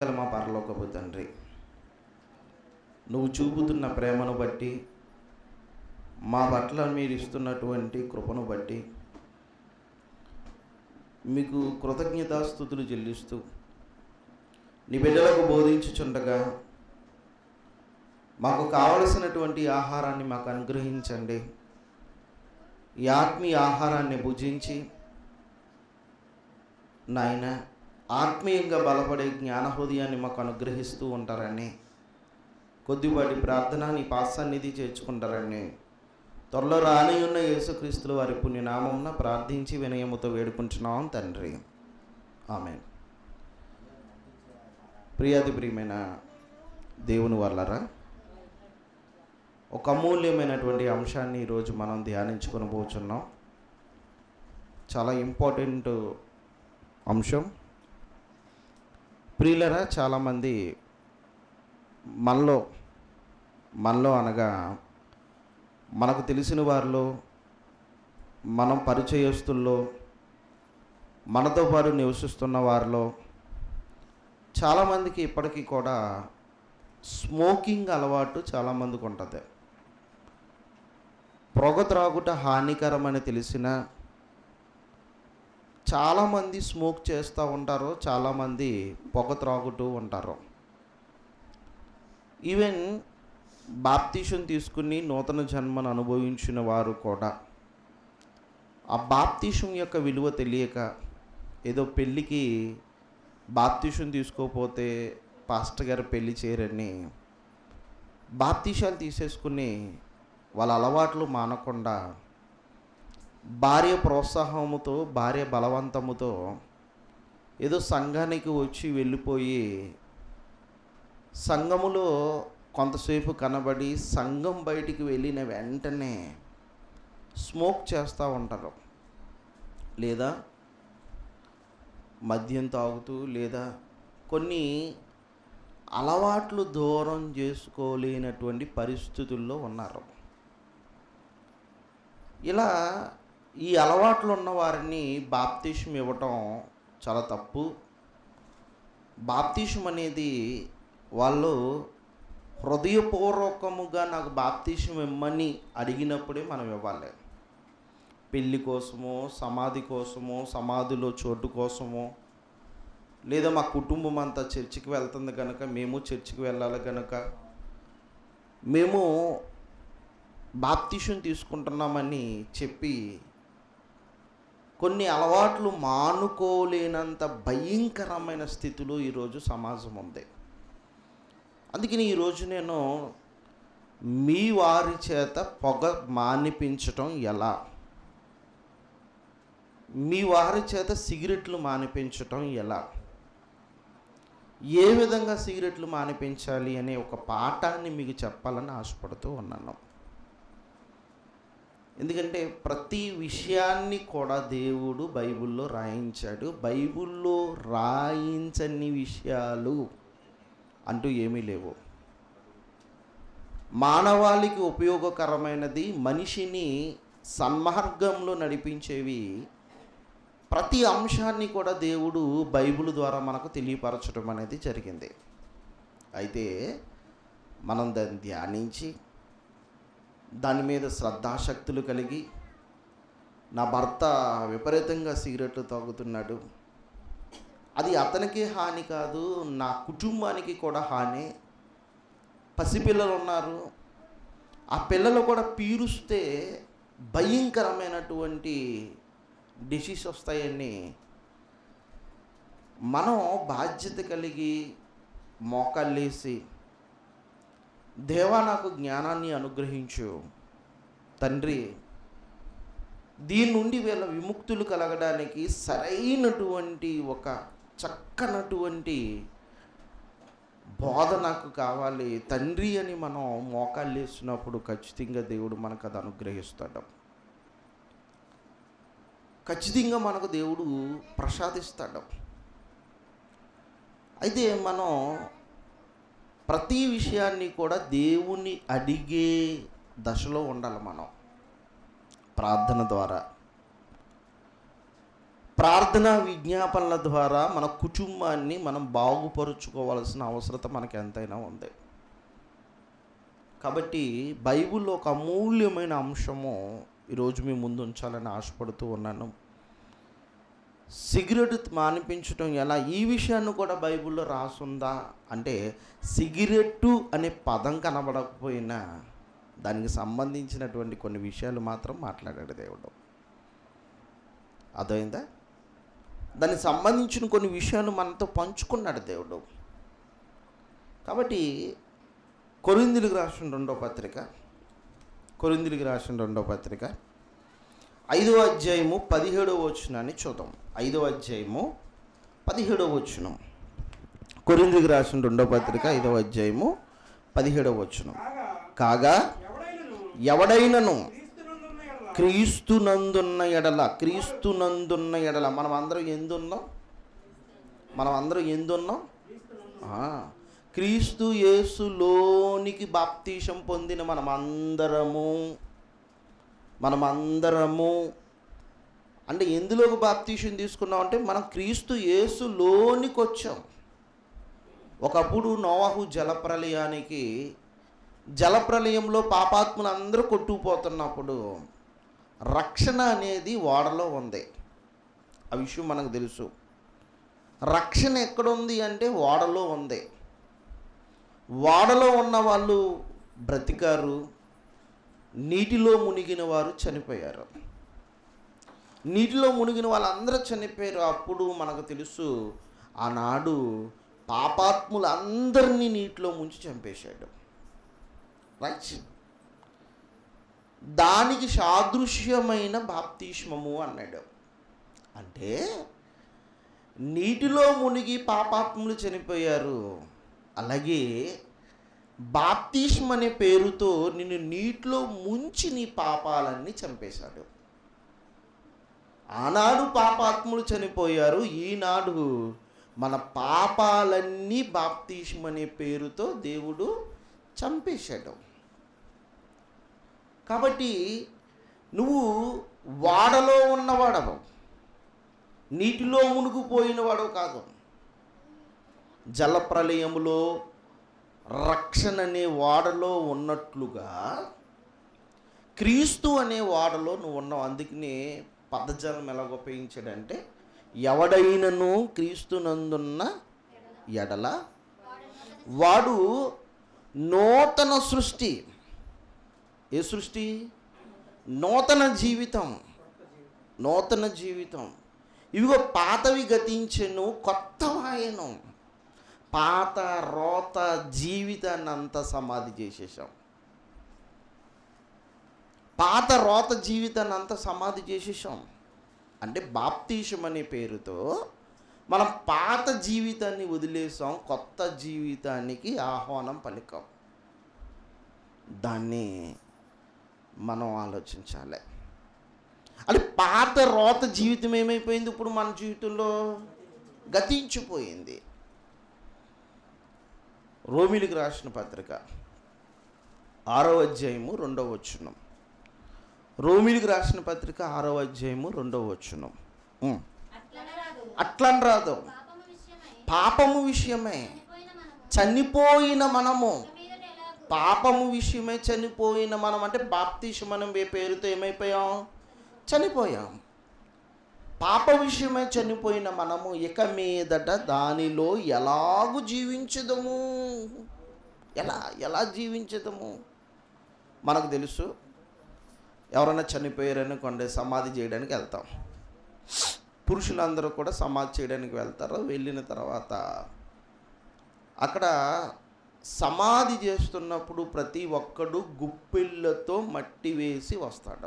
గల మా పరలోకపు తండ్రి నువ్వు చూపుతున్న ప్రేమను బట్టి మా పట్ల మీరు ఇస్తున్నటువంటి కృపను బట్టి మీకు కృతజ్ఞతాస్థుతులు చెల్లిస్తూ నీ బిడ్డలకు బోధించుచుండగా మాకు కావలసినటువంటి ఆహారాన్ని మాకు అనుగ్రహించండి ఈ ఆత్మీయ ఆహారాన్ని భుజించి నాయన ఆత్మీయంగా బలపడే జ్ఞాన హృదయాన్ని మాకు అనుగ్రహిస్తూ ఉంటారని కొద్దిపాటి ప్రార్థన నీ పాసన్నిధి చేర్చుకుంటారని త్వరలో రాని ఉన్న యేసుక్రీస్తుల వారి పుణ్యనామంన ప్రార్థించి వినయముతో వేడుకుంటున్నాం తండ్రి ఆమె ప్రియాది ప్రియమైన దేవుని వల్లరా ఒక అమూల్యమైనటువంటి అంశాన్ని ఈరోజు మనం ధ్యానించుకొని పోతున్నాం చాలా ఇంపార్టెంట్ అంశం ప్రియులరా చాలామంది మనలో మనలో అనగా మనకు తెలిసిన వారిలో మనం పరిచయస్తుల్లో మనతో పాటు నివసిస్తున్న వారిలో చాలామందికి ఇప్పటికీ కూడా స్మోకింగ్ అలవాటు చాలామందికి ఉంటుంది పొగ త్రాగుట హానికరమని తెలిసిన చాలామంది స్మోక్ చేస్తూ ఉంటారు చాలామంది పొగ త్రాగుతూ ఉంటారు ఈవెన్ బాప్తీషం తీసుకుని నూతన జన్మను అనుభవించిన వారు కూడా ఆ బాప్తీషం యొక్క విలువ తెలియక ఏదో పెళ్ళికి బాప్తీషం తీసుకోపోతే పాస్టర్ గారు పెళ్లి చేయరని బాప్తీషాలు తీసేసుకుని వాళ్ళ అలవాట్లు మానకుండా భార్య ప్రోత్సాహముతో భార్య బలవంతముతో ఏదో సంఘానికి వచ్చి వెళ్ళిపోయి సంఘములో కొంతసేపు కనబడి సంఘం బయటికి వెళ్ళిన వెంటనే స్మోక్ చేస్తూ ఉంటారు లేదా మద్యం తాగుతూ లేదా కొన్ని అలవాట్లు దూరం చేసుకోలేనటువంటి పరిస్థితుల్లో ఉన్నారు ఇలా ఈ అలవాట్లు ఉన్న వారిని బాప్తీషం ఇవ్వటం చాలా తప్పు బాప్తీషం అనేది వాళ్ళు హృదయపూర్వకముగా నాకు బాప్తీషం ఇమ్మని అడిగినప్పుడే మనం ఇవ్వాలి పెళ్ళి కోసమో సమాధి కోసమో సమాధిలో చోటు కోసమో లేదా మా కుటుంబం అంతా చర్చికి వెళ్తుంది కనుక మేము చర్చికి వెళ్ళాలి కనుక మేము బాప్తీషం తీసుకుంటున్నామని చెప్పి కొన్ని అలవాట్లు మానుకోలేనంత భయంకరమైన స్థితిలో ఈరోజు సమాజం ఉంది అందుకని ఈరోజు నేను మీ వారి చేత పొగ మానిపించటం ఎలా మీ వారి చేత సిగరెట్లు మానిపించటం ఎలా ఏ విధంగా సిగరెట్లు మానిపించాలి అనే ఒక పాఠాన్ని మీకు చెప్పాలని ఆశపడుతూ ఉన్నాను ఎందుకంటే ప్రతి విషయాన్ని కూడా దేవుడు బైబిల్లో రాయించాడు బైబిల్లో రాయించని విషయాలు అంటూ ఏమీ లేవు మానవాళికి ఉపయోగకరమైనది మనిషిని సన్మార్గంలో నడిపించేవి ప్రతి అంశాన్ని కూడా దేవుడు బైబిల్ ద్వారా మనకు తెలియపరచడం అనేది జరిగింది అయితే మనం దాన్ని ధ్యానించి దాని మీద శ్రద్ధాశక్తులు కలిగి నా భర్త విపరీతంగా సిగరెట్లు తాగుతున్నాడు అది అతనికి హాని కాదు నా కుటుంబానికి కూడా హాని పసిపిల్లలు ఉన్నారు ఆ పిల్లలు కూడా పీరుస్తే భయంకరమైనటువంటి డిసీజ్ వస్తాయని మనం బాధ్యత కలిగి మోకాళ్ళేసి దేవా నాకు జ్ఞానాన్ని అనుగ్రహించు తండ్రి దీని నుండి వీళ్ళ విముక్తులు కలగడానికి సరైనటువంటి ఒక చక్కనటువంటి బోధ నాకు కావాలి తండ్రి అని మనం మోకాళ్ళు వేసినప్పుడు ఖచ్చితంగా దేవుడు మనకు అది అనుగ్రహిస్తాడు ఖచ్చితంగా మనకు దేవుడు ప్రసాదిస్తాడు అయితే మనం ప్రతి విషయాన్ని కూడా దేవుణ్ణి అడిగే దశలో ఉండాలి మనం ప్రార్థన ద్వారా ప్రార్థనా విజ్ఞాపనల ద్వారా మన కుటుంబాన్ని మనం బాగుపరుచుకోవాల్సిన అవసరత మనకు ఎంతైనా ఉంది కాబట్టి బైబిల్లో ఒక అమూల్యమైన అంశము ఈరోజు మీ ముందు ఉంచాలని ఆశపడుతూ ఉన్నాను సిగరెట్ మానిపించడం ఎలా ఈ విషయాన్ని కూడా బైబిల్లో రాసుందా అంటే సిగరెట్టు అనే పదం కనబడకపోయినా దానికి సంబంధించినటువంటి కొన్ని విషయాలు మాత్రం మాట్లాడాడు దేవుడు అర్థమైందా దానికి సంబంధించిన కొన్ని విషయాలు మనతో పంచుకున్నాడు దేవుడు కాబట్టి కొరిందులకు రాసిన రెండో పత్రిక కొరిందులకు రాసిన రెండో పత్రిక ఐదో అధ్యాయము పదిహేడవ వచనాన్ని చూద్దాం ఐదో అధ్యాయము పదిహేడవ వచనం కొరిందులకు రాసిన రెండో పత్రిక ఐదవ అధ్యాయము పదిహేడవ వచనం కాగా కాగా ఎవడైనను ఎవడైనను క్రీస్తునందున్న ఎడల క్రీస్తునందున్న ఎడల క్రీస్తునందున్న ఎడల మనం అందరం ఎందున్నాం మనం అందరం ఎందున్నాం ఆ, క్రీస్తు యేసులోనికి బాప్తీషం పొందిన మనం అందరము మనం అందరము అంటే ఎందులోకి బాప్తీషం తీసుకున్నాం అంటే మనం క్రీస్తు యేసులోనికి వచ్చాం ఒకప్పుడు నోవాహు జలప్రలయానికి జలప్రలయంలో పాపాత్ములు అందరూ కొట్టుకుపోతున్నప్పుడు రక్షణ అనేది ఓడలో ఉంది ఆ విషయం మనకు తెలుసు రక్షణ ఎక్కడుంది అంటే ఓడలో ఉంది ఓడలో ఉన్న వాళ్ళు బ్రతికారు నీటిలో మునిగిన వారు చనిపోయారు నీటిలో మునిగిన వాళ్ళందరూ చనిపోయారు అప్పుడు మనకు తెలుసు ఆనాడు పాపాత్ములందరినీ నీటిలో ముంచి చంపేశాడు రైట్ దానికి సాదృశ్యమైన బాప్తిష్మము అన్నాడు అంటే నీటిలో మునిగి పాపాత్ములు చనిపోయారు అలాగే బాప్తిష్మ అనే పేరుతో నిన్ను నీటిలో ముంచి నీ పాపాలన్నీ చంపేశాడు ఆనాడు పాపాత్ములు చనిపోయారు ఈనాడు మన పాపాలన్నీ బాప్తిష్మ అనే పేరుతో దేవుడు చంపేశాడు కాబట్టి నువ్వు వాడలో ఉన్నవాడవు నీటిలో మునిగిపోయిన వాడు కాదు జలప్రలయములో రక్షణ అనే వాడలో ఉన్నట్లుగా క్రీస్తు అనే వాడలో నువ్వు ఉన్నావు అందుకనే పదజలం ఎలా ఉపయోగించాడంటే ఎవడైనను క్రీస్తునందున్న ఎడల వాడు నూతన సృష్టి ఏ సృష్టి నూతన జీవితం నూతన జీవితం ఇవిగో పాతవి గతించెను కొత్తవాయను పాత రోత జీవితాన్ని అంతా సమాధి చేసేసాం పాత రోత జీవితాన్ని అంతా సమాధి చేసేసాం అంటే బాప్తీషం అనే పేరుతో మనం పాత జీవితాన్ని వదిలేసాం కొత్త జీవితానికి ఆహ్వానం పలికాం దాన్ని మనం ఆలోచించాలి అది పాత రోత జీవితం ఏమైపోయింది ఇప్పుడు మన జీవితంలో గతించిపోయింది రోమిలికి రాసిన పత్రిక ఆరో అధ్యాయము రెండవ వచనం రోమిలికి రాసిన పత్రిక ఆరో అధ్యాయము రెండవ వచనం ఉం. అట్లనరాదు అట్లని రాదు పాపము విషయమై పాపము విషయమే చనిపోయిన చనిపోయిన మనము మనము ఇక మీదట ఎలాగూ పాపము విషయమై చనిపోయిన మనం అంటే బాప్తీషం మనం ఏ పేరుతో ఏమైపోయాం చనిపోయాం పాప విషయమై చనిపోయిన మనము ఇక మీదట దానిలో ఎలాగు జీవించదము ఎలా ఎలా జీవించదము మనకు తెలుసు ఎవరైనా చనిపోయారని కొండ సమాధి చేయడానికి వెళ్తాం పురుషులందరూ కూడా సమాధి చేయడానికి వెళ్తారు వెళ్ళిన తర్వాత అక్కడ సమాధి చేస్తున్నప్పుడు ప్రతి ఒక్కడు గుప్పిళ్ళతో మట్టి వేసి వస్తాడు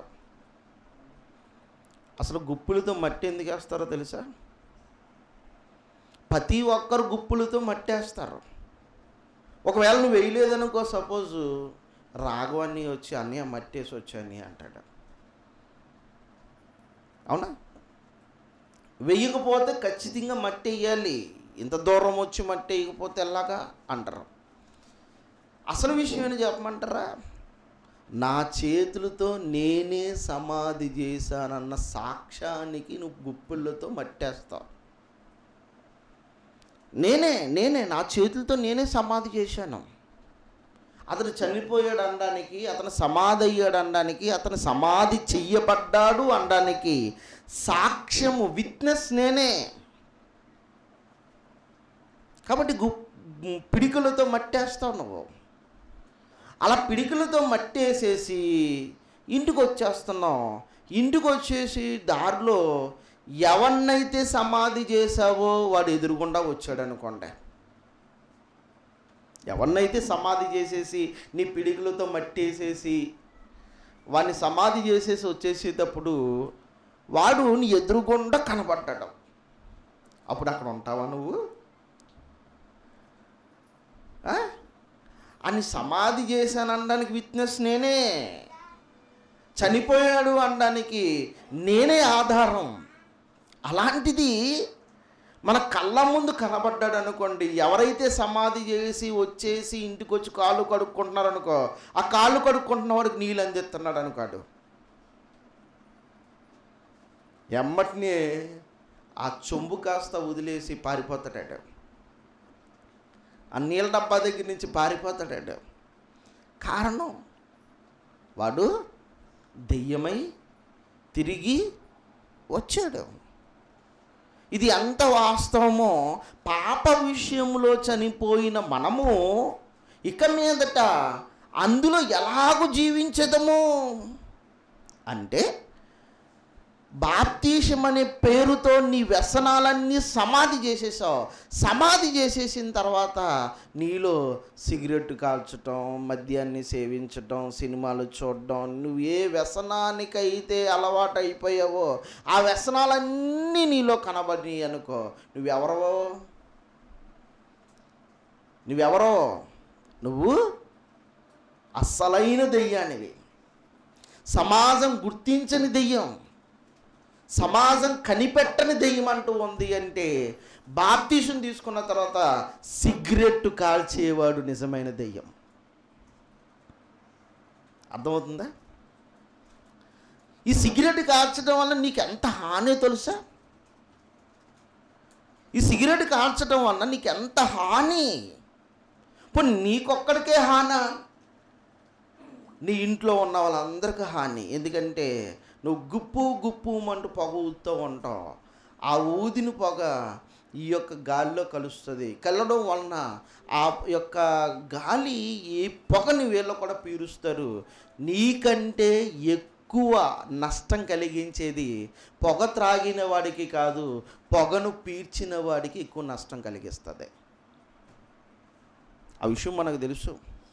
అసలు గుప్పులతో మట్టి ఎందుకు వేస్తారో తెలుసా ప్రతి ఒక్కరు గుప్పులతో మట్టి వేస్తారు ఒకవేళ నువ్వు వేయలేదనుకో సపోజ్ రాఘవన్ని వచ్చి అన్నయ్య మట్టి వేసి వచ్చాని అంటాడు అవునా వెయ్యకపోతే ఖచ్చితంగా మట్టి వేయాలి ఇంత దూరం వచ్చి మట్టి వేయకపోతే ఎలాగా అంటారు అసలు విషయం ఏంటి చెప్పమంటారా నా చేతులతో నేనే సమాధి చేశానన్న సాక్ష్యానికి నువ్వు గుప్పిళ్ళతో మట్టేస్తావు నేనే నేనే నా చేతులతో నేనే సమాధి చేశాను అతను చనిపోయాడు అనడానికి అతను సమాధి అయ్యాడు అనడానికి అతను సమాధి చెయ్యబడ్డాడు అనడానికి సాక్ష్యము విట్నెస్ నేనే కాబట్టి గు పిడికలతో మట్టేస్తావు నువ్వు అలా పిడికలతో మట్టేసేసి ఇంటికి వచ్చేస్తున్నావు ఇంటికి వచ్చేసి దారిలో ఎవరినైతే సమాధి చేశావో వాడు ఎదురుగుండా వచ్చాడు అనుకోండి ఎవరినైతే సమాధి చేసేసి నీ పిడికలతో మట్టేసేసి వాడిని సమాధి చేసేసి వచ్చేసేటప్పుడు వాడు నీ ఎదురుగుండా కనబడ్డాడు అప్పుడు అక్కడ ఉంటావా నువ్వు ఆ? అని సమాధి చేశాను అనడానికి విట్నెస్ నేనే చనిపోయాడు అనడానికి నేనే ఆధారం అలాంటిది మన కళ్ళ ముందు కనబడ్డాడు అనుకోండి ఎవరైతే సమాధి చేసి వచ్చేసి ఇంటికి వచ్చి కాళ్ళు కడుక్కుంటున్నారు అనుకో ఆ కాళ్ళు కడుక్కుంటున్న వాడికి నీళ్ళు అందిస్తున్నాడు అనుకోడు ఎమ్మటినే ఆ చొంబు కాస్త వదిలేసి పారిపోతాడు ఆ నీళ్ళ డబ్బా దగ్గర నుంచి పారిపోతాడు కారణం వాడు దెయ్యమై తిరిగి వచ్చాడు ఇది ఎంత వాస్తవమో పాప విషయంలో చనిపోయిన మనము ఇక మీదట అందులో ఎలాగూ జీవించదము అంటే బాప్తీషం అనే పేరుతో నీ వ్యసనాలన్నీ సమాధి చేసేసావు సమాధి చేసేసిన తర్వాత నీలో సిగరెట్ కాల్చటం మద్యాన్ని సేవించటం సినిమాలు చూడడం నువ్వు ఏ వ్యసనానికైతే అలవాటు అయిపోయావో ఆ వ్యసనాలన్నీ నీలో కనబడి అనుకో నువ్వెవరవో నువ్వెవరో నువ్వు అస్సలైన దెయ్యానివి సమాజం గుర్తించని దెయ్యం సమాజం కనిపెట్టని దెయ్యం అంటూ ఉంది అంటే బాప్తీసం తీసుకున్న తర్వాత సిగరెట్ కాల్చేవాడు నిజమైన దెయ్యం అర్థమవుతుందా ఈ సిగరెట్ కాల్చడం వల్ల నీకు ఎంత హాని తెలుసా ఈ సిగరెట్ కాల్చడం వల్ల నీకు ఎంత హాని పోనీ నీకొక్కడికే హానా నీ ఇంట్లో ఉన్న వాళ్ళందరికీ హాని ఎందుకంటే నువ్వు గుప్పు గుప్పు అంటూ పొగ ఊదుతూ ఉంటావు ఆ ఊదిన పొగ ఈ యొక్క గాలిలో కలుస్తుంది కలవడం వలన ఆ యొక్క గాలి ఈ పొగని వీళ్ళు కూడా పీలుస్తారు నీకంటే ఎక్కువ నష్టం కలిగించేది పొగ త్రాగిన వాడికి కాదు పొగను పీల్చిన వాడికి ఎక్కువ నష్టం కలిగిస్తుంది ఆ విషయం మనకు తెలుసు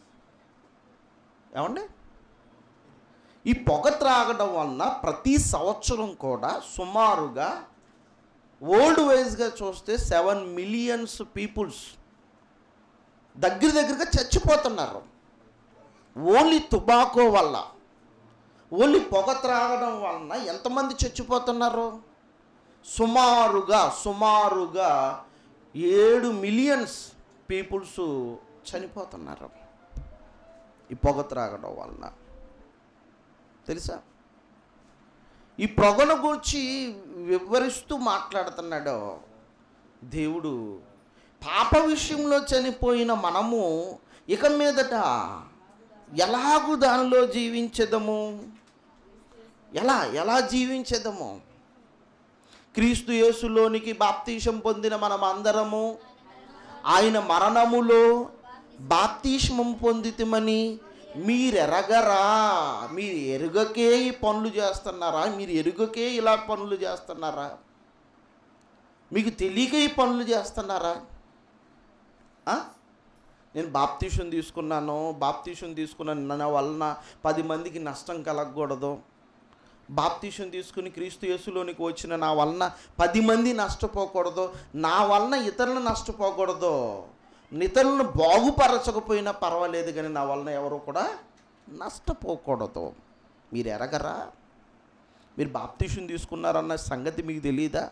ఏమండి ఈ పొగ త్రాగడం వలన ప్రతి సంవత్సరం కూడా సుమారుగా ఓల్డ్ వైజ్గా చూస్తే సెవెన్ మిలియన్స్ పీపుల్స్ దగ్గర దగ్గరగా చచ్చిపోతున్నారు ఓన్లీ టుబాకో వల్ల ఓన్లీ పొగ త్రాగడం వలన ఎంతమంది చచ్చిపోతున్నారు సుమారుగా సుమారుగా ఏడు మిలియన్స్ పీపుల్స్ చనిపోతున్నారు ఈ పొగ త్రాగడం వలన తెలుసా ఈ పొగను గురించి వివరిస్తూ మాట్లాడుతున్నాడు దేవుడు పాప విషయంలో చనిపోయిన మనము ఇక మీదట ఎలాగూ దానిలో జీవించదము ఎలా ఎలా జీవించదము క్రీస్తు యేసులోనికి బాప్తీషం పొందిన మనం అందరము ఆయన మరణములో బాప్తీష్మం పొందితమని మీరెరగరా మీరు ఎరుగకే ఈ పనులు చేస్తున్నారా మీరు ఎరుగకే ఇలా పనులు చేస్తున్నారా మీకు తెలియక ఈ పనులు చేస్తున్నారా ఆ? నేను బాప్తీషం తీసుకున్నాను బాప్తీషం తీసుకున్నాను నా వలన పది మందికి నష్టం కలగకూడదు బాప్తీషం తీసుకుని క్రీస్తు యేసులోనికి వచ్చిన నా వలన పది మంది నష్టపోకూడదు నా వలన ఇతరులు నష్టపోకూడదు ఇతరులను బాగుపరచకపోయినా పర్వాలేదు కానీ నా వలన ఎవరు కూడా నష్టపోకూడదు మీరు ఎరగరా మీరు బాప్తీషం తీసుకున్నారన్న సంగతి మీకు తెలియదా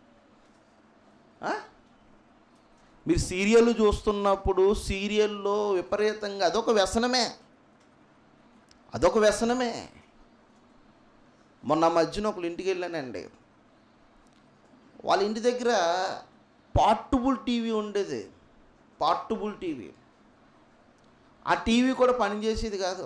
ఆ? మీరు సీరియల్ చూస్తున్నప్పుడు సీరియల్లో విపరీతంగా అదొక వ్యసనమే అదొక వ్యసనమే మొన్న మధ్యన ఒకళ్ళ ఇంటికి వెళ్ళానండి వాళ్ళ ఇంటి దగ్గర పార్టబుల్ టీవీ ఉండేది పార్టబుల్ టీవీ ఆ టీవీ కూడా పనిచేసేది కాదు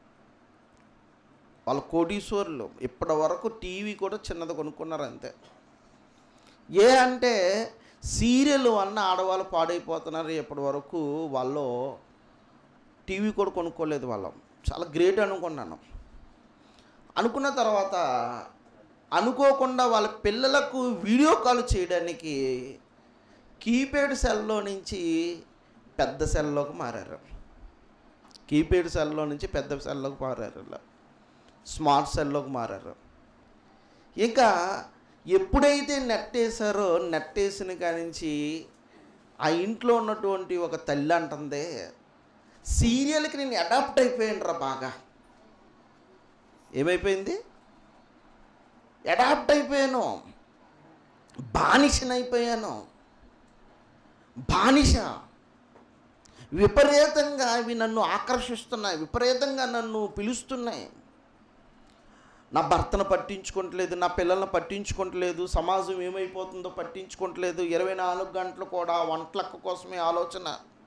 వాళ్ళ కోటీశ్వర్లు ఇప్పటి వరకు టీవీ కూడా చిన్నది కొనుక్కున్నారు అంతే ఏ అంటే సీరియల్ వల్ల ఆడవాళ్ళు పాడైపోతున్నారు ఇప్పటి వరకు వాళ్ళు టీవీ కూడా కొనుక్కోలేదు వాళ్ళం చాలా గ్రేట్ అనుకున్నాను అనుకున్న తర్వాత అనుకోకుండా వాళ్ళ పిల్లలకు వీడియో కాల్ చేయడానికి కీప్యాడ్ సెల్లో నుంచి పెద్ద సెల్లోకి మారారు కీప్యాడ్ సెల్లో నుంచి పెద్ద సెల్లోకి మారారు ఇలా. స్మార్ట్ సెల్లోకి మారారు ఇంకా ఎప్పుడైతే నెట్ వేసారో నెట్ వేసిన కానించి ఆ ఇంట్లో ఉన్నటువంటి ఒక తల్లి అంటుంది సీరియల్కి నేను అడాప్ట్ అయిపోయాను రా బాగా ఏమైపోయింది అడాప్ట్ అయిపోయాను బానిసనైపోయాను బానిస విపరీతంగా అవి నన్ను ఆకర్షిస్తున్నాయి విపరీతంగా నన్ను పిలుస్తున్నాయి నా భర్తను పట్టించుకోవట్లేదు నా పిల్లల్ని పట్టించుకోవట్లేదు సమాజం ఏమైపోతుందో పట్టించుకోవట్లేదు ఇరవై నాలుగు గంటలు కూడా వంటలక్క కోసమే ఆలోచన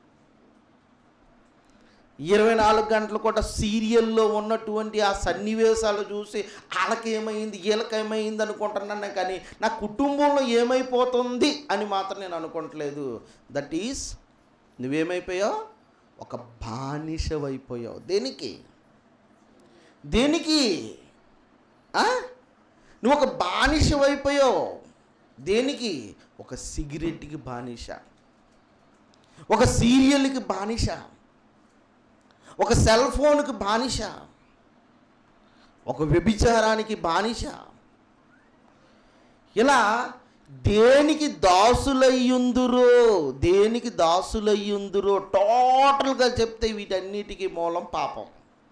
ఇరవై నాలుగు గంటలు కూడా సీరియల్లో ఉన్నటువంటి ఆ సన్నివేశాలు చూసి వాళ్ళకి ఏమైంది వీళ్ళకి ఏమైంది అనుకుంటున్నాను కానీ నా కుటుంబంలో ఏమైపోతుంది అని మాత్రం నేను అనుకోవట్లేదు దట్ ఈస్ నువ్వేమైపోయావు ఒక బానిసవైపోయావు దేనికి దేనికి ఆ? నువ్వు ఒక బానిసవైపోయావు దేనికి ఒక సిగరెట్కి బానిస ఒక సీరియల్కి బానిస ఒక సెల్ ఫోన్కి బానిస ఒక వ్యభిచారానికి బానిస ఇలా దేనికి దాసులయ్యుందురో దేనికి దాసులయ్యుందురో టోటల్గా చెప్తే వీటన్నిటికీ మూలం పాపం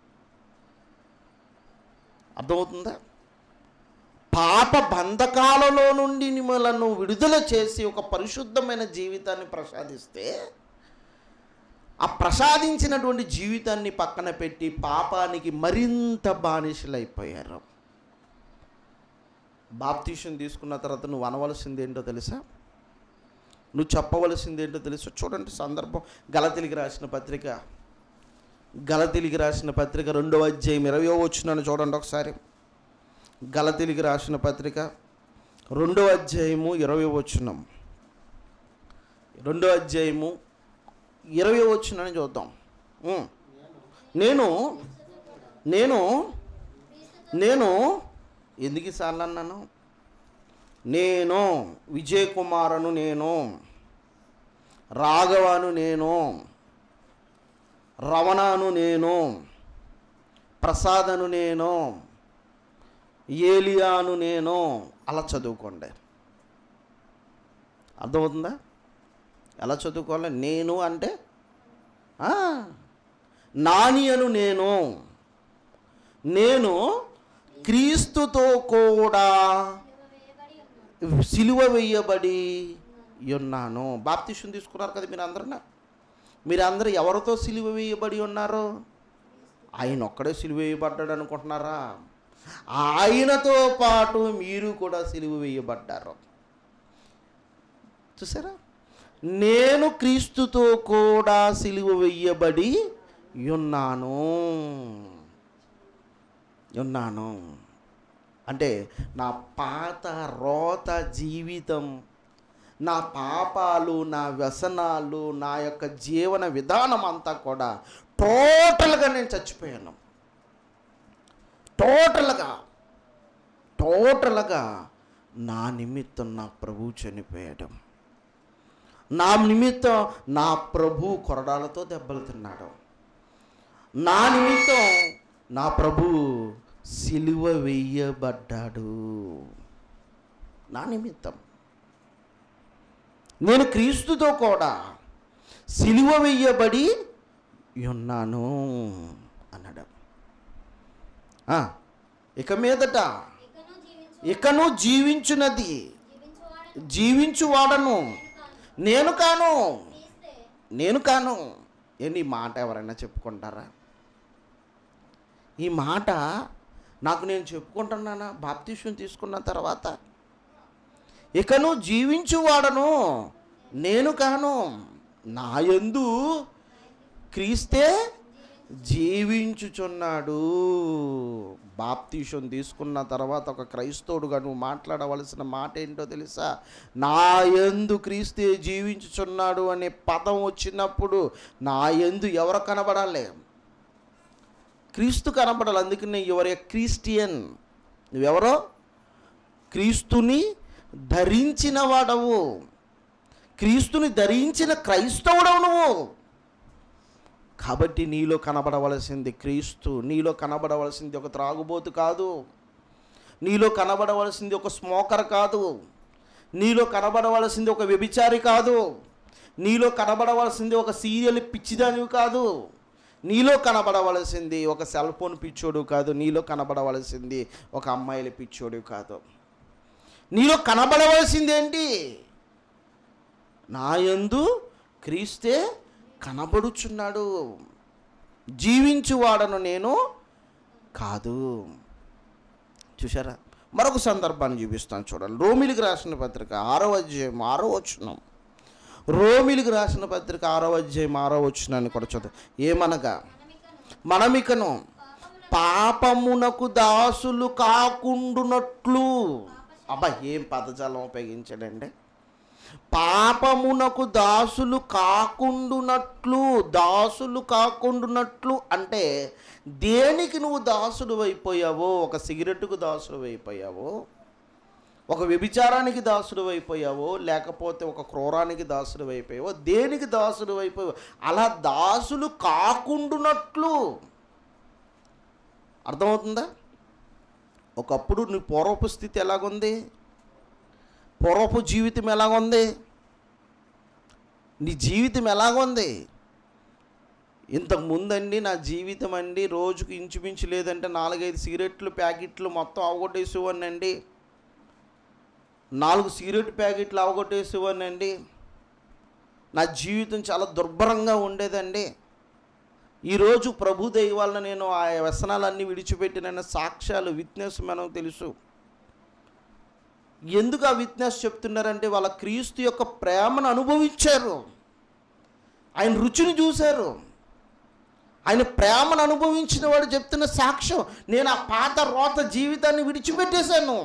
అర్థమవుతుందా పాప బంధకాలలో నుండి మిమ్మలను విడుదల చేసి ఒక పరిశుద్ధమైన జీవితాన్ని ప్రసాదిస్తే ఆ ప్రసాదించినటువంటి జీవితాన్ని పక్కన పెట్టి పాపానికి మరింత బానిసలైపోయారు బాప్తీషన్ తీసుకున్న తర్వాత నువ్వు అనవలసింది ఏంటో తెలుసా నువ్వు చెప్పవలసింది ఏంటో తెలుసా చూడండి సందర్భం గలతిలికి రాసిన పత్రిక గలతిలికి రాసిన పత్రిక రెండవ అధ్యాయం ఇరవయో వచ్చినాను చూడండి ఒకసారి గలతిలికి రాసిన పత్రిక రెండవ అధ్యాయము ఇరవై వచ్చినాం రెండో అధ్యాయము ఇరవై వచ్చినని చూద్దాం ఉం. నేను నేను నేను ఎందుకు సార్లు అన్నాను నేను విజయ్ కుమారను నేను రాఘవను నేను రమణను నేను ప్రసాదను నేను ఏలియాను నేను అలా చదువుకోండి అర్థమవుతుందా ఎలా చదువుకోవాలి నేను అంటే ఆ, నాని అను నేను నేను క్రీస్తుతో కూడా సిలువ వేయబడి ఉన్నాను బాప్తిష్యం తీసుకున్నారు కదా మీరు అందరూ మీరందరూ ఎవరితో సిలువ వేయబడి ఉన్నారు ఆయన ఒక్కడే సిలువ వేయబడ్డాడు అనుకుంటున్నారా ఆయనతో పాటు మీరు కూడా సిలువ వేయబడ్డారు చూసారా నేను క్రీస్తుతో కూడా సిలువ వెయ్యబడి ఉన్నాను ఉన్నాను అంటే నా పాత రోత జీవితం నా పాపాలు నా వ్యసనాలు నా యొక్క జీవన విధానం అంతా కూడా టోటల్గా నేను చచ్చిపోయాను టోటల్గా టోటల్గా నా నిమిత్తం నా ప్రభు చనిపోయాడు నా నిమిత్తం నా ప్రభు కొరడాలతో దెబ్బలు తిన్నాడు నా నిమిత్తం నా ప్రభు సిలువ వేయబడ్డాడు నా నిమిత్తం నేను క్రీస్తుతో కూడా సిలువ వేయబడి ఉన్నాను అన్నాడు ఆ, ఇక మీదట ఇకను జీవించు ఇకను జీవించున్నది జీవించువాడను జీవించువాడను నేను కాను తీస్తే నేను కాను ఏంటి ఈ మాట ఎవరైనా చెప్పుకుంటారా ఈ మాట నాకు నేను చెప్పుకుంటున్నానా బాప్తిష్యం తీసుకున్న తర్వాత ఇకను జీవించువాడను నేను కాను నా యందు క్రీస్తే జీవించుచున్నాడు బాప్తీషం తీసుకున్న తర్వాత ఒక క్రైస్తవుడుగా నువ్వు మాట్లాడవలసిన మాట ఏంటో తెలుసా నా యందు క్రీస్తే జీవించుచున్నాడు అనే పదం వచ్చినప్పుడు నా యందు ఎవరు కనబడాలి క్రీస్తు కనబడాలి అందుకనే ఎవరు క్రిస్టియన్ నువ్వెవరో క్రీస్తుని ధరించిన వాడవు క్రీస్తుని ధరించిన క్రైస్తవుడవు నువ్వు కాబట్టి నీలో కనబడవలసింది క్రీస్తు నీలో కనబడవలసింది ఒక త్రాగుబోతు కాదు నీలో కనబడవలసింది ఒక స్మోకర్ కాదు నీలో కనబడవలసింది ఒక వ్యభిచారి కాదు నీలో కనబడవలసింది ఒక సీరియల్ పిచ్చిదానివి కాదు నీలో కనబడవలసింది ఒక సెల్ ఫోన్ పిచ్చోడు కాదు నీలో కనబడవలసింది ఒక అమ్మాయిల పిచ్చోడు కాదు నీలో కనబడవలసింది ఏంటి నాయందు క్రీస్తే కనబడుచున్నాడు జీవించువాడను నేను కాదు చూసారా మరొక సందర్భాన్ని చూపిస్తాను చూడండి రోమిలికి రాసిన పత్రిక ఆరో అధ్యాయం ఆరో వచనం రోమిలికి రాసిన పత్రిక ఆరో అధ్యాయం ఆరో వచనాన్ని కూడా చూద్దాం ఏమనగా మనమికను పాపమునకు దాసులు కాకుండునట్లు అబ్బా ఏం పదజాలం ఉపయోగించాడండి పాపమునకు దాసులు కాకుండునట్లు దాసులు కాకుండునట్లు అంటే దేనికి నువ్వు దాసుడు అయిపోయావో ఒక సిగరెట్కు దాసుడు అయిపోయావో ఒక వ్యభిచారానికి దాసుడు అయిపోయావో లేకపోతే ఒక క్రూరానికి దాసుడు అయిపోయావో దేనికి దాసుడు అయిపోయావో అలా దాసులు కాకుండునట్లు అర్థమవుతుందా ఒకప్పుడు నీ పూర్వపు స్థితి ఎలాగుంది పూర్వపు జీవితం ఎలాగుంది నీ జీవితం ఎలాగుంది ఇంతకు ముందండి నా జీవితం అండి రోజుకు ఇంచుమించు లేదంటే నాలుగైదు సిగరెట్లు ప్యాకెట్లు మొత్తం అవగొట్టేసేవాడిని అండి నాలుగు సిగరెట్ ప్యాకెట్లు అవగొట్టేసేవాడిని అండి నా జీవితం చాలా దుర్భరంగా ఉండేదండి ఈరోజు ప్రభు దైవాలను నేను ఆ వ్యసనాలన్నీ విడిచిపెట్టిన సాక్ష్యాలు విట్నెస్ మనకు తెలుసు ఎందుకు ఆ విట్నెస్ చెప్తున్నారంటే వాళ్ళ క్రీస్తు యొక్క ప్రేమను అనుభవించారు ఆయన రుచిని చూశారు ఆయన ప్రేమను అనుభవించిన వాడు చెప్తున్న సాక్ష్యం నేను ఆ పాత రోత జీవితాన్ని విడిచిపెట్టేశాను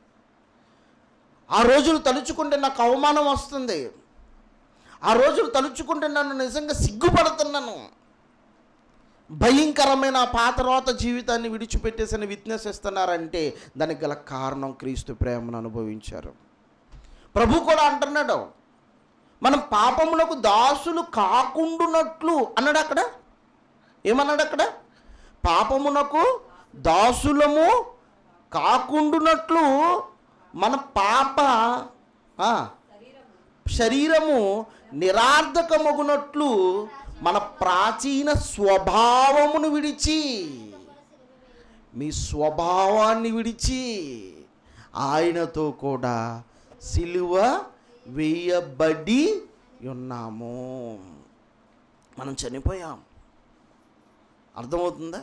ఆ రోజులు తలుచుకుంటే నాకు అవమానం వస్తుంది ఆ రోజులు తలుచుకుంటే నన్ను నిజంగా సిగ్గుపడుతున్నాను భయంకరమైన ఆ పాత రోత జీవితాన్ని విడిచిపెట్టేసిన విట్నెస్ ఇస్తున్నారంటే దానికి గల కారణం క్రీస్తు ప్రేమను అనుభవించారు ప్రభు కూడా అంటున్నాడు మనం పాపములకు దాసులు కాకుండునట్లు అన్నాడు అక్కడ ఏమన్నాడు అక్కడ పాపమునకు దాసులము కాకుండునట్లు మన పాప ఆ, శరీరము నిరార్థకమగునట్లు మన ప్రాచీన స్వభావమును విడిచి మీ స్వభావాన్ని విడిచి ఆయనతో కూడా సిలువ వేయబడి ఉన్నాము మనం చనిపోయాం అర్థమవుతుందా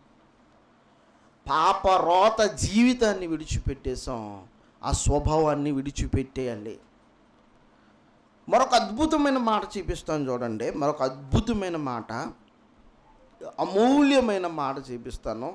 పాప రోత జీవితాన్ని విడిచిపెట్టేసాం ఆ స్వభావాన్ని విడిచిపెట్టేయాలి మరొక అద్భుతమైన మాట చూపిస్తాను చూడండి మరొక అద్భుతమైన మాట అమూల్యమైన మాట చూపిస్తాను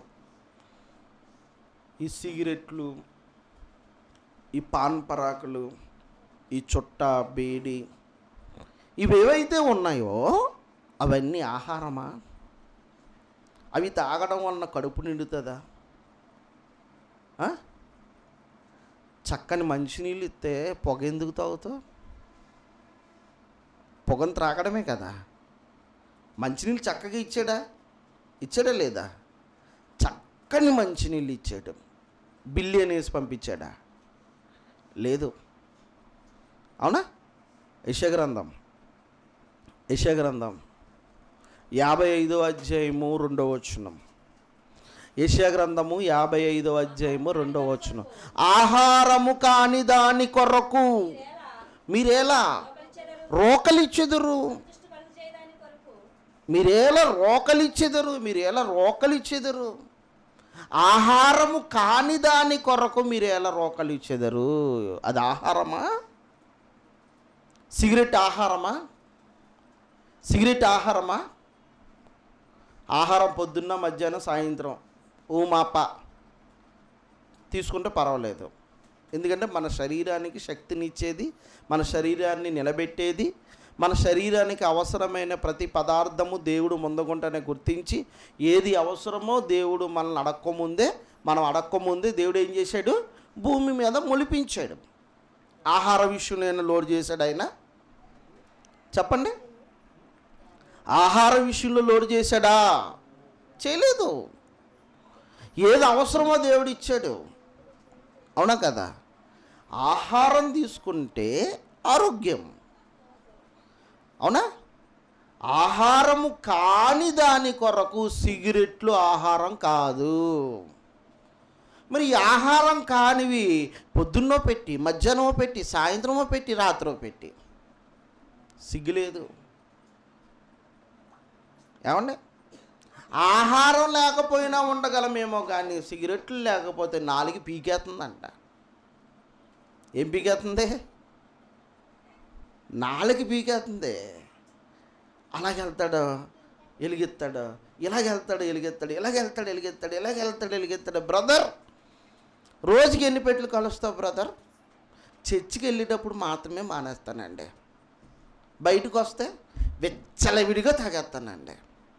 ఈ సిగరెట్లు ఈ పాన్ పరాకులు ఈ చుట్ట బీడి ఇవేవైతే ఉన్నాయో అవన్నీ ఆహారమా అవి తాగడం వలన కడుపు నిండుతుందా ఆ? చక్కని మంచినీళ్ళు ఇస్తే పొగ ఎందుకు తాగుతావు పొగను త్రాగడమే కదా మంచినీళ్ళు చక్కగా ఇచ్చాడా ఇచ్చాడా లేదా చక్కని మంచినీళ్ళు ఇచ్చాడు బిల్లి అనేసి పంపించాడా లేదు అవునా యశగ్రంథం యశగ్రంథం యాభై ఐదో అధ్యాయము రెండో వచనం యశగ్రంథము యాభై ఐదో అధ్యాయము రెండో వచనం ఆహారము కాని దాని కొరకు మీరేలా రోకలిచ్చెదరు మీరేలా రోకలిచ్చెదరు మీరేలా రోకలిచ్చెదరు ఆహారము కాని దాని కొరకు మీరు ఎలా రోకలు ఇచ్చేదరు అది ఆహారమా సిగరెట్ ఆహారమా సిగరెట్ ఆహారమా ఆహారం పొద్దున్న మధ్యాహ్నం సాయంత్రం ఓ మాప తీసుకుంటే పర్వాలేదు ఎందుకంటే మన శరీరానికి శక్తినిచ్చేది మన శరీరాన్ని నిలబెట్టేది మన శరీరానికి అవసరమైన ప్రతి పదార్థము దేవుడు ముందగుంటనే గుర్తించి ఏది అవసరమో దేవుడు మనల్ని అడక్కముందే మనం అడక్కముందే దేవుడు ఏం చేశాడు భూమి మీద మొలిపించాడు ఆహార విషయం నేను లోడ్ చేశాడు ఆయన చెప్పండి ఆహార విషయంలో లోడ్ చేశాడా చేయలేదు ఏది అవసరమో దేవుడు ఇచ్చాడు అవునా కదా ఆహారం తీసుకుంటే ఆరోగ్యం అవునా ఆహారము కాని దాని కొరకు సిగరెట్లు ఆహారం కాదు మరి ఈ ఆహారం కానివి పొద్దున్నో పెట్టి మధ్యాహ్నమో పెట్టి సాయంత్రమో పెట్టి రాత్రో పెట్టి సిగ్గులేదు ఏమండి ఆహారం లేకపోయినా ఉండగలమేమో కానీ సిగరెట్లు లేకపోతే నాలుగు పీకేస్తుందంట ఏం పీకేస్తుంది నాలుగు పీకేస్తుంది అలాగెళ్తాడు ఎలిగెత్తాడు ఇలాగెళ్తాడు ఎలిగెత్తాడు ఇలాగెళ్తాడు ఎలిగెత్తాడు ఇలాగెళ్తాడు ఎలిగెత్తాడు బ్రదర్ రోజుకి ఎన్ని పెట్లు కలుస్తావు బ్రదర్ చర్చికి వెళ్ళేటప్పుడు మాత్రమే మానేస్తానండి బయటకు వస్తే విచ్చలవిడిగా తాగేస్తానండి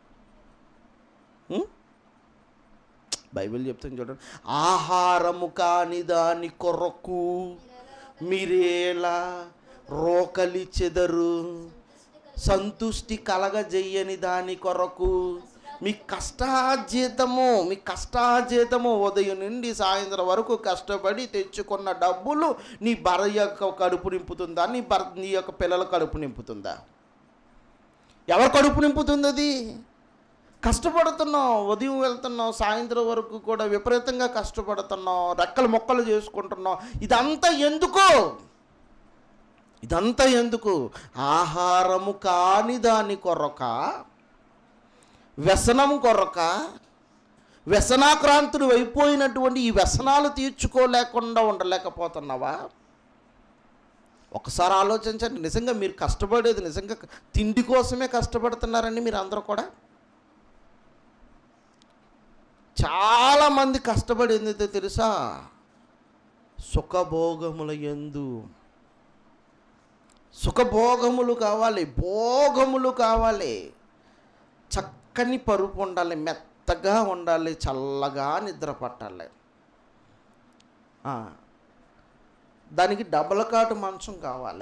ఉం? బైబిల్ చెప్తుంది చూడండి ఆహారము కాని దాని కొరకు మీరేలా రోకలి చెదరు సంతుష్టి కలగజెయ్యని దాని కొరకు మీ కష్టాజీతము మీ కష్టాజీతము ఉదయం నుండి సాయంత్రం వరకు కష్టపడి తెచ్చుకున్న డబ్బులు నీ భార్య యొక్క కడుపు నింపుతుందా నీ భర్ నీ యొక్క పిల్లల కడుపు నింపుతుందా ఎవరు కడుపు నింపుతుంది అది కష్టపడుతున్నాం ఉదయం వెళ్తున్నాం సాయంత్రం వరకు కూడా విపరీతంగా కష్టపడుతున్నాం రెక్కలు మొక్కలు చేసుకుంటున్నాం ఇదంతా ఎందుకు ఇదంతా ఎందుకు ఆహారము కాని దాని కొరక వ్యసనం కొరక వ్యసనాక్రాంతుడు అయిపోయినటువంటి ఈ వ్యసనాలు తీర్చుకోలేకుండా ఉండలేకపోతున్నావా ఒకసారి ఆలోచించండి నిజంగా మీరు కష్టపడేది నిజంగా తిండి కోసమే కష్టపడుతున్నారండి మీరు అందరూ కూడా చాలామంది కష్టపడేది ఏందో తెలుసా సుఖభోగముల ఎందు సుఖభోగములు కావాలి భోగములు కావాలి చక్కని పరుపు ఉండాలి మెత్తగా ఉండాలి చల్లగా నిద్ర పట్టాలి ఆ, దానికి డబల్ కాటు మంచం కావాలి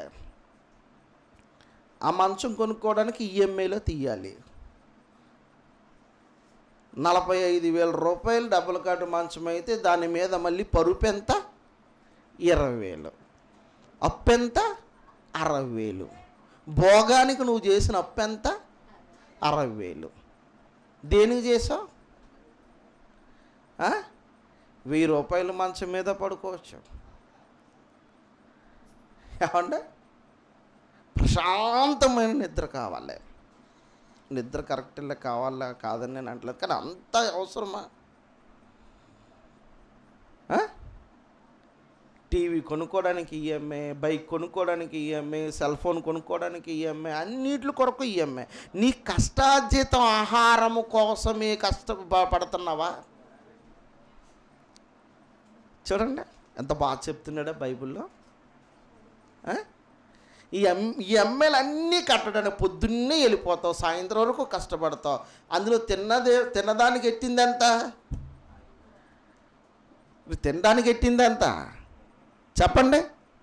ఆ మంచం కొనుక్కోవడానికి ఈఎంఐలో తీయాలి నలభై ఐదు వేల రూపాయలు డబుల్ కార్డు మంచం అయితే దాని మీద మళ్ళీ పరుపు ఎంత ఇరవై వేలు అప్పు ఎంత అరవై వేలు భోగానికి నువ్వు చేసిన అప్పు ఎంత అరవై వేలు దేనికి చేసావు ఆ? వెయ్యి రూపాయలు మంచం మీద పడుకోవచ్చు ఏమంటే ప్రశాంతమైన నిద్ర కావాలి నిద్ర కరెక్ట్గా కావాలా కాదని నేను అంటలేదు కానీ అంత అవసరమా ఆ? టీవీ కొనుక్కోవడానికి ఈఎంఐ బైక్ కొనుక్కోవడానికి ఈఎంఐ సెల్ ఫోన్ కొనుక్కోవడానికి ఈఎంఐ అన్నిటి కొరకు ఈఎంఐ నీ కష్టార్జితం ఆహారము కోసమే కష్ట ప- పడుతున్నావా చూడండి ఎంత బాగా చెప్తున్నాడా బైబిల్లో ఆ? ఈ ఎం ఈ ఎమ్మెలు అన్నీ కట్టడానికి పొద్దున్నే వెళ్ళిపోతావు సాయంత్రం వరకు కష్టపడతావు అందులో తిన్నదే తినడానికి ఎట్టిందెంత ఇప్పుడు తినడానికి ఎట్టిందెంత చెప్పండి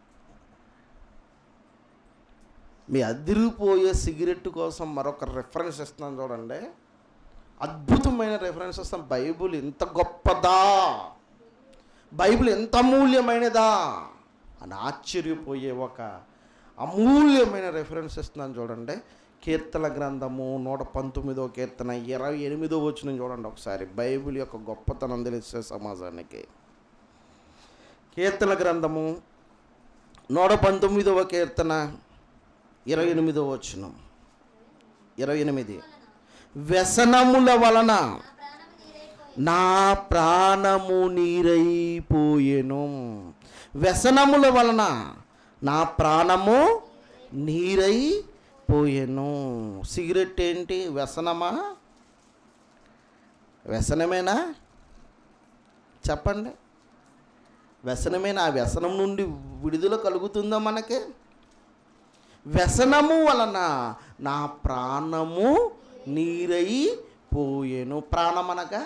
మీ అదిరిపోయే సిగరెట్ కోసం మరొక రెఫరెన్స్ ఇస్తున్నాను చూడండి అద్భుతమైన రెఫరెన్స్ ఇస్తాం బైబుల్ ఇంత గొప్పదా బైబిల్ ఎంత అమూల్యమైనదా అని ఆశ్చర్యపోయే ఒక అమూల్యమైన రెఫరెన్స్ ఇస్తున్నాను చూడండి కీర్తన గ్రంథము నూట పంతొమ్మిదో కీర్తన ఇరవై ఎనిమిదో వచ్చిన చూడండి ఒకసారి బైబిల్ యొక్క గొప్పతనం తెలిసే సమాజానికి కీర్తన గ్రంథము నూట పంతొమ్మిదవ కీర్తన ఇరవై ఎనిమిదో వచ్చిన ఇరవై ఎనిమిది వ్యసనముల వలన నా ప్రాణము నీరైపోయి నా ప్రాణము నీరైపోయెను వ్యసనముల వలన నా ప్రాణము నీరైపోయెను సిగరెట్ ఏంటి వ్యసనమా వ్యసనమేనా చెప్పండి వ్యసనమేనా ఆ వ్యసనం నుండి విడుదల కలుగుతుందా మనకి వ్యసనము వలన నా ప్రాణము నీరై పోయేను ప్రాణం అనగా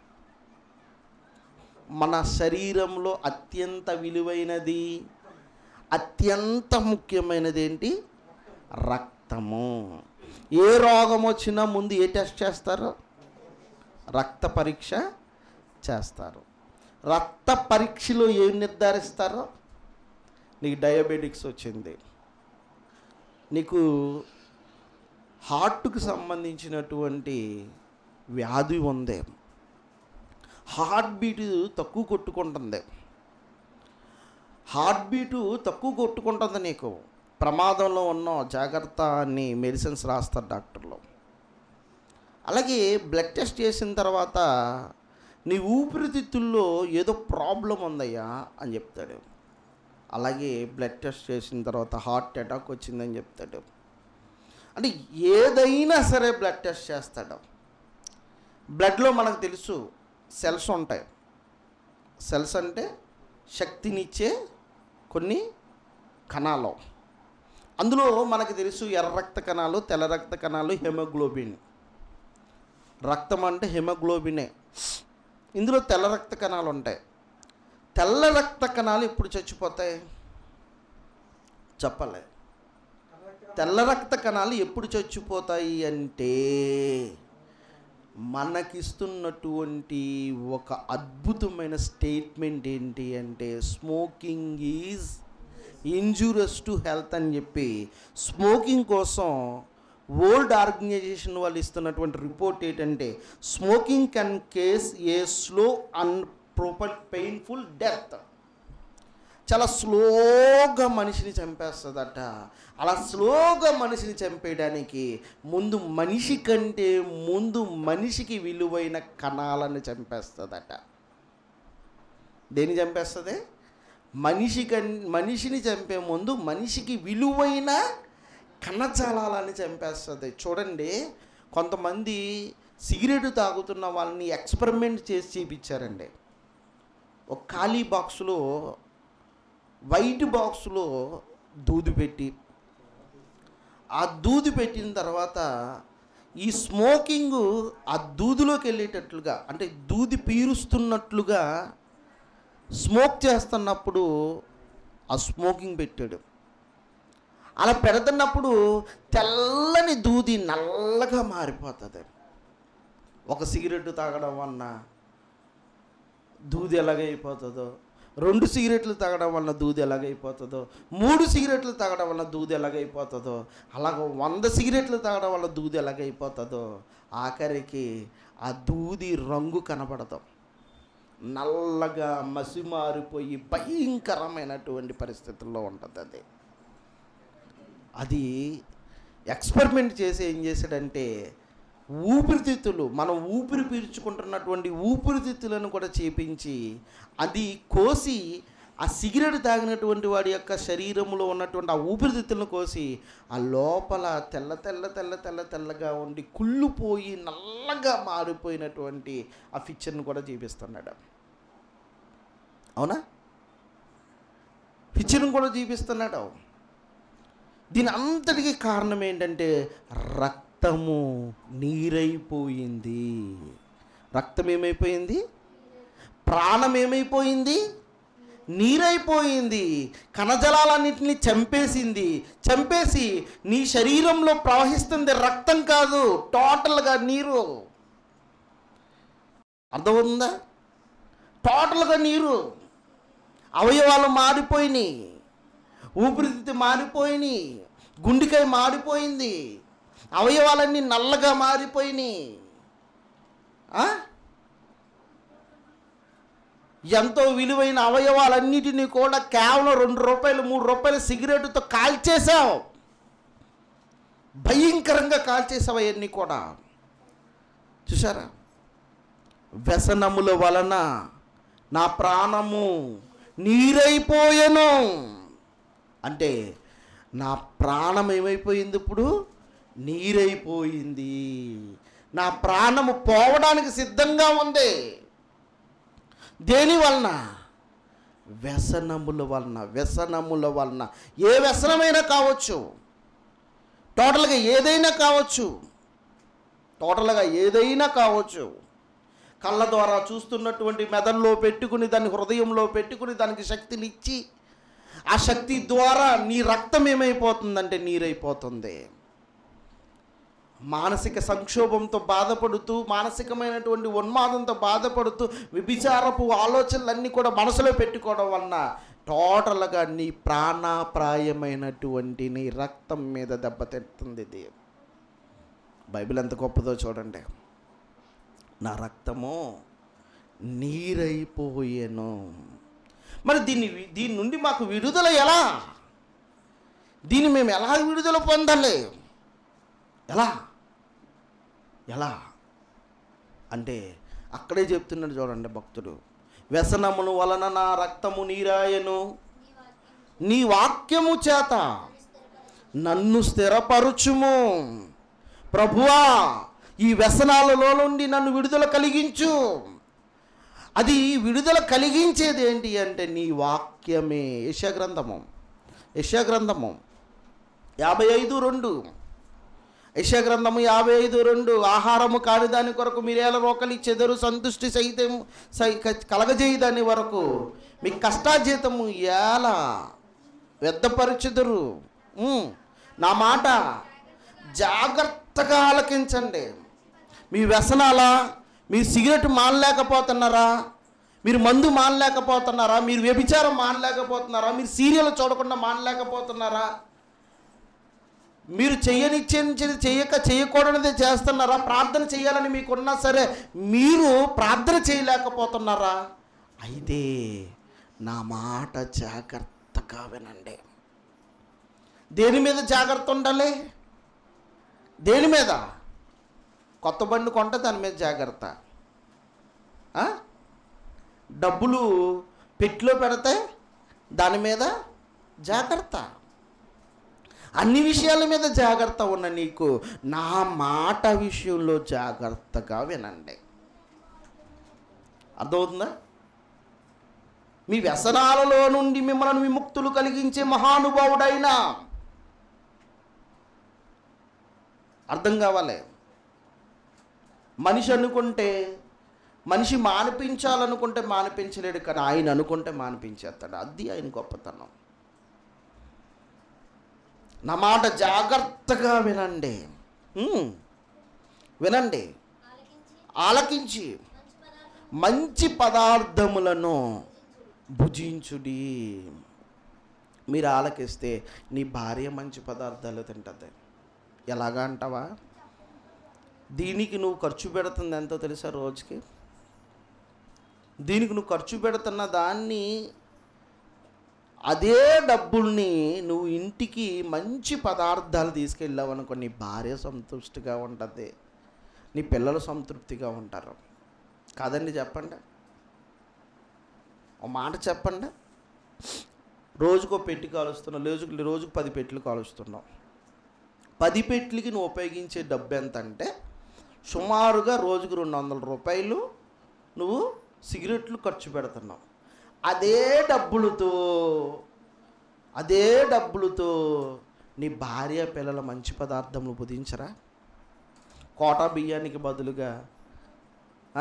మన శరీరంలో అత్యంత విలువైనది అత్యంత ముఖ్యమైనది ఏంటి రక్తము ఏ రోగం వచ్చినా ముందు ఏ టెస్ట్ చేస్తారు రక్త పరీక్ష చేస్తారు రక్త పరీక్షలో ఏం నిర్ధారిస్తారు నీకు డయాబెటిక్స్ వచ్చింది నీకు హార్ట్కు సంబంధించినటువంటి వ్యాధి ఉంది హార్ట్ బీట్ తక్కువ కొట్టుకుంటుంది హార్ట్ బీటు తక్కువ కొట్టుకుంటుంది నీకు ప్రమాదంలో ఉన్నావు జాగ్రత్త అని మెడిసిన్స్ రాస్తారు డాక్టర్లు అలాగే బ్లడ్ టెస్ట్ చేసిన తర్వాత నీ ఊపిరితిత్తుల్లో ఏదో ప్రాబ్లం ఉందయ్యా అని చెప్తాడు అలాగే బ్లడ్ టెస్ట్ చేసిన తర్వాత హార్ట్ అటాక్ వచ్చిందని చెప్తాడు అంటే ఏదైనా సరే బ్లడ్ టెస్ట్ చేస్తాడు బ్లడ్లో మనకు తెలుసు సెల్స్ ఉంటాయి సెల్స్ అంటే శక్తినిచ్చే కొన్ని కణాలు అందులో మనకు తెలుసు ఎర్ర రక్త కణాలు తెల్ల రక్త కణాలు హెమోగ్లోబిన్ రక్తం అంటే హెమోగ్లోబినే ఇందులో తెల్ల రక్త కణాలు ఉంటాయి తెల్ల రక్త కణాలు ఎప్పుడు చచ్చిపోతాయి చెప్పలే తెల్ల రక్త కణాలు ఎప్పుడు చచ్చిపోతాయి అంటే మనకిస్తున్నటువంటి ఒక అద్భుతమైన స్టేట్మెంట్ ఏంటి అంటే smoking is injurious to health అని చెప్పి స్మోకింగ్ కోసం వరల్డ్ ఆర్గనైజేషన్ వాళ్ళు ఇస్తున్నటువంటి రిపోర్ట్ ఏంటంటే smoking can cause a slow and proper painful death చాలా స్లోగా మనిషిని చంపేస్తుందట అలా స్లోగా మనిషిని చంపేయడానికి ముందు మనిషి కంటే ముందు మనిషికి విలువైన కణాలను చంపేస్తుందట దేని చంపేస్తుంది మనిషి కన్ మనిషిని చంపే ముందు మనిషికి విలువైన కణజాలాలని చంపేస్తుంది చూడండి కొంతమంది సిగరెట్ తాగుతున్న వాళ్ళని ఎక్స్పెరిమెంట్ చేసి చూపించారండి ఒక ఖాళీ బాక్సులో వైట్ బాక్స్లో దూది పెట్టి ఆ దూది పెట్టిన తర్వాత ఈ స్మోకింగ్ ఆ దూదిలోకి వెళ్ళేటట్లుగా అంటే దూది పీరుస్తున్నట్లుగా స్మోక్ చేస్తున్నప్పుడు ఆ స్మోకింగ్ పెట్టాడు అలా పెడుతున్నప్పుడు తెల్లని దూది నల్లగా మారిపోతుంది ఒక సిగరెట్ తాగడం వలన దూది ఎలాగైపోతుందో రెండు సిగరెట్లు తాగడం వలన దూది ఎలాగైపోతుందో మూడు సిగరెట్లు తాగడం వలన దూది ఎలాగైపోతుందో అలాగ వంద సిగరెట్లు తాగడం వల్ల దూది ఎలాగైపోతుందో ఆఖరికి ఆ దూది రంగు కనబడదు నల్లగా మసిమారిపోయి భయంకరమైనటువంటి పరిస్థితుల్లో ఉంటుంది అది అది ఎక్స్పెరిమెంట్ చేసి ఏం చేశాడంటే ఊపిరితిత్తులు మనం ఊపిరి పీల్చుకుంటున్నటువంటి ఊపిరితిత్తులను కూడా చేపించి అది కోసి ఆ సిగరెట్ తాగినటువంటి వాడి యొక్క శరీరంలో ఉన్నటువంటి ఆ ఊపిరితిత్తులను కోసి ఆ లోపల తెల్ల తెల్ల తెల్ల తెల్ల తెల్లగా ఉండి కుళ్ళుపోయి నల్లగా మారిపోయినటువంటి ఆ పిక్చర్ని కూడా చూపిస్తున్నాడు అవునా పిక్చర్ని కూడా చూపిస్తున్నాడు దీని అంతటికి కారణం ఏంటంటే రక్తము నీరైపోయింది రక్తం ఏమైపోయింది ప్రాణం ఏమైపోయింది నీరైపోయింది కణజలాలన్నింటినీ చంపేసింది చంపేసి నీ శరీరంలో ప్రవహిస్తుంది రక్తం కాదు టోటల్గా నీరు అర్థమవుతుందా టోటల్గా నీరు అవయవాలు మారిపోయినాయి ఊపిరితిత్తి మారిపోయినాయి గుండెకాయ మారిపోయింది అవయవాలన్నీ నల్లగా మారిపోయినాయి ఆ? ఎంతో విలువైన అవయవాలన్నిటినీ కూడా కేవలం రెండు రూపాయలు మూడు రూపాయల సిగరెట్తో కాల్చేసావు భయంకరంగా కాల్చేసావు అవన్నీ కూడా చూసారా వ్యసనముల వలన నా ప్రాణము నీరైపోయెను అంటే నా ప్రాణం ఏమైపోయింది ఇప్పుడు నీరైపోయింది నా ప్రాణము పోవడానికి సిద్ధంగా ఉంది దేని వలన వ్యసనముల వలన వ్యసనముల వలన ఏ వ్యసనమైనా కావచ్చు టోటల్గా ఏదైనా కావచ్చు టోటల్గా ఏదైనా కావచ్చు కళ్ళ ద్వారా చూస్తున్నటువంటి మెదడులో పెట్టుకుని దాన్ని హృదయంలో పెట్టుకుని దానికి శక్తినిచ్చి ఆ శక్తి ద్వారా నీ రక్తం ఏమైపోతుందంటే నీరైపోతుంది మానసిక సంక్షోభంతో బాధపడుతూ మానసికమైనటువంటి ఉన్మాదంతో బాధపడుతూ విభిచారపు ఆలోచనలన్నీ కూడా మనసులో పెట్టుకోవడం వలన టోటల్గా నీ ప్రాణాప్రాయమైనటువంటి నీ రక్తం మీద దెబ్బతింటుంది ఇది బైబిల్ ఎంత గొప్పదో చూడండి నా రక్తము నీరైపోయేను మరి దీన్ని వి- దీని నుండి మాకు విడుదల ఎలా దీన్ని మేము ఎలా విడుదల పొందాలి ఎలా ఎలా అంటే అక్కడే చెప్తున్నాడు చూడండి భక్తుడు వ్యసనమును వలన నా రక్తము నీరాయను నీ వాక్యము చేత నన్ను స్థిరపరుచుము ప్రభువా ఈ వ్యసనాలలో నుండి నన్ను విడుదల కలిగించు అది విడుదల కలిగించేది ఏంటి అంటే నీ వాక్యమే యశగ్రంథము యశగ్రంథము యాభై ఐదు రెండు యశగ్రంథము యాభై ఐదు రెండు ఆహారము కాని దాని కొరకు మీరేల రోకలి చెదరు సంతుష్టి సైతం సై కలగజేయదాని వరకు మీ కష్టాజీతము ఎలా వ్యర్థపరచుదురు ఉమ్, నా మాట జాగ్రత్తగా ఆలకించండి మీ వ్యసనాల మీరు సిగరెట్ మానలేకపోతున్నారా మీరు మందు మానలేకపోతున్నారా మీరు వ్యభిచారం మానలేకపోతున్నారా మీరు సీరియల్ చూడకుండా మానలేకపోతున్నారా మీరు చేయనిచ్చేది చేయక చేయకూడనిది చేస్తున్నారా ప్రార్థన చేయాలని మీకున్నా సరే మీరు ప్రార్థన చేయలేకపోతున్నారా అయితే నా మాట జాగ్రత్తగా వినండి దేని మీద జాగ్రత్త ఉండాలి దేని మీద కొత్త బండి కొంటే దాని మీద జాగ్రత్త ఆ? డబ్బులు పెట్టులో పెడితే దాని మీద జాగ్రత్త అన్ని విషయాల మీద జాగ్రత్త ఉన్న నీకు నా మాట విషయంలో జాగ్రత్తగా వినండి అర్థమవుతుందా మీ వ్యసనాలలో నుండి మిమ్మల్ని విముక్తులు కలిగించే మహానుభావుడైనా అర్థం కావాలి మనిషి అనుకుంటే మనిషి మానిపించాలనుకుంటే మానిపించలేడు కానీ ఆయన అనుకుంటే మానిపించేస్తాడు అది ఆయన గొప్పతనం నా మాట జాగ్రత్తగా వినండి ఉమ్, వినండి ఆలకించి ఆలకించి మంచి మంచి పదార్థం పదార్థములను భుజించుడి మీరు ఆలకిస్తే నీ భార్య మంచి పదార్థాలు తింటుంది ఎలాగా అంటావా దీనికి నువ్వు ఖర్చు పెడుతుంది ఎంతో తెలుసా రోజుకి దీనికి నువ్వు ఖర్చు పెడుతున్న దాన్ని అదే డబ్బుల్ని నువ్వు ఇంటికి మంచి పదార్థాలు తీసుకెళ్ళావు అనుకో నీ భార్య సంతృష్టిగా ఉంటుంది నీ పిల్లలు సంతృప్తిగా ఉంటారు కాదండి చెప్పండి ఒక మాట చెప్పండి రోజుకో పెట్టి కాలుస్తున్నావు రోజుకు రోజుకు పది పెట్లు కాలుస్తున్నావు పది పెట్లకి నువ్వు ఉపయోగించే డబ్బు ఎంత అంటే సుమారుగా రోజుకు రెండు వందల రూపాయలు నువ్వు సిగరెట్లు ఖర్చు పెడుతున్నావు అదే డబ్బులతో అదే డబ్బులతో నీ భార్య పిల్లల మంచి పదార్థములు బుధించరా కోటా బియ్యానికి బదులుగా ఆ?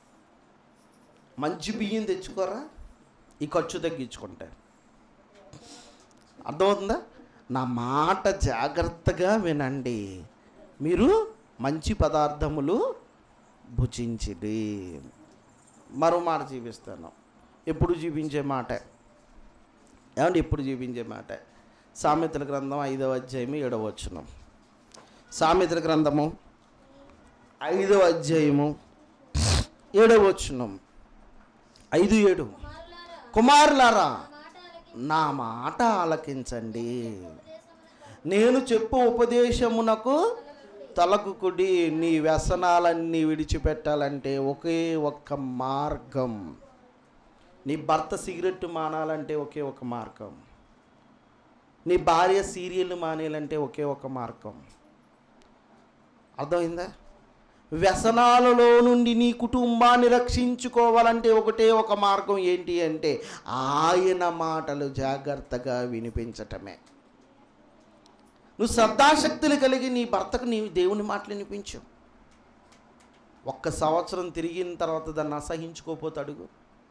మంచి బియ్యం తెచ్చుకోరా ఈ ఖర్చు తగ్గించుకుంటే అర్థమవుతుందా నా మాట జాగ్రత్తగా వినండి మీరు మంచి పదార్థములు భుజించిది మరో మాట చూపిస్తాను ఎప్పుడు చూపించే మాట ఏమండి ఎప్పుడు చూపించే మాట సామెతల గ్రంథం ఐదవ అధ్యాయము ఏడవ వచనం సామెతల గ్రంథము ఐదవ అధ్యాయము ఏడవ వచనం ఐదు ఏడు కుమారులారా కుమారులారా నా మాట నా మాట ఆలకించి ఆలకించండి ఉపదేశమునకు నేను చెప్పు ఉపదేశమునకు కలవండి. తలకు కుడి నీ వ్యసనాలన్నీ విడిచిపెట్టాలంటే ఒకే ఒక్క మార్గం నీ భర్త సిగరెట్ మానాలంటే ఒకే ఒక మార్గం నీ భార్య సీరియల్ మానేయాలంటే ఒకే ఒక మార్గం అర్థమైందా వ్యసనాలలో నుండి నీ కుటుంబాన్ని రక్షించుకోవాలంటే ఒకటే ఒక మార్గం ఏంటి అంటే ఆయన మాటలు జాగ్రత్తగా వినిపించటమే నువ్వు శ్రద్ధాశక్తులు కలిగి నీ భర్తకు నీ దేవుని మాటలు వినిపించు ఒక్క సంవత్సరం తిరిగిన తర్వాత దాన్ని అసహించుకోపోతే అడుగు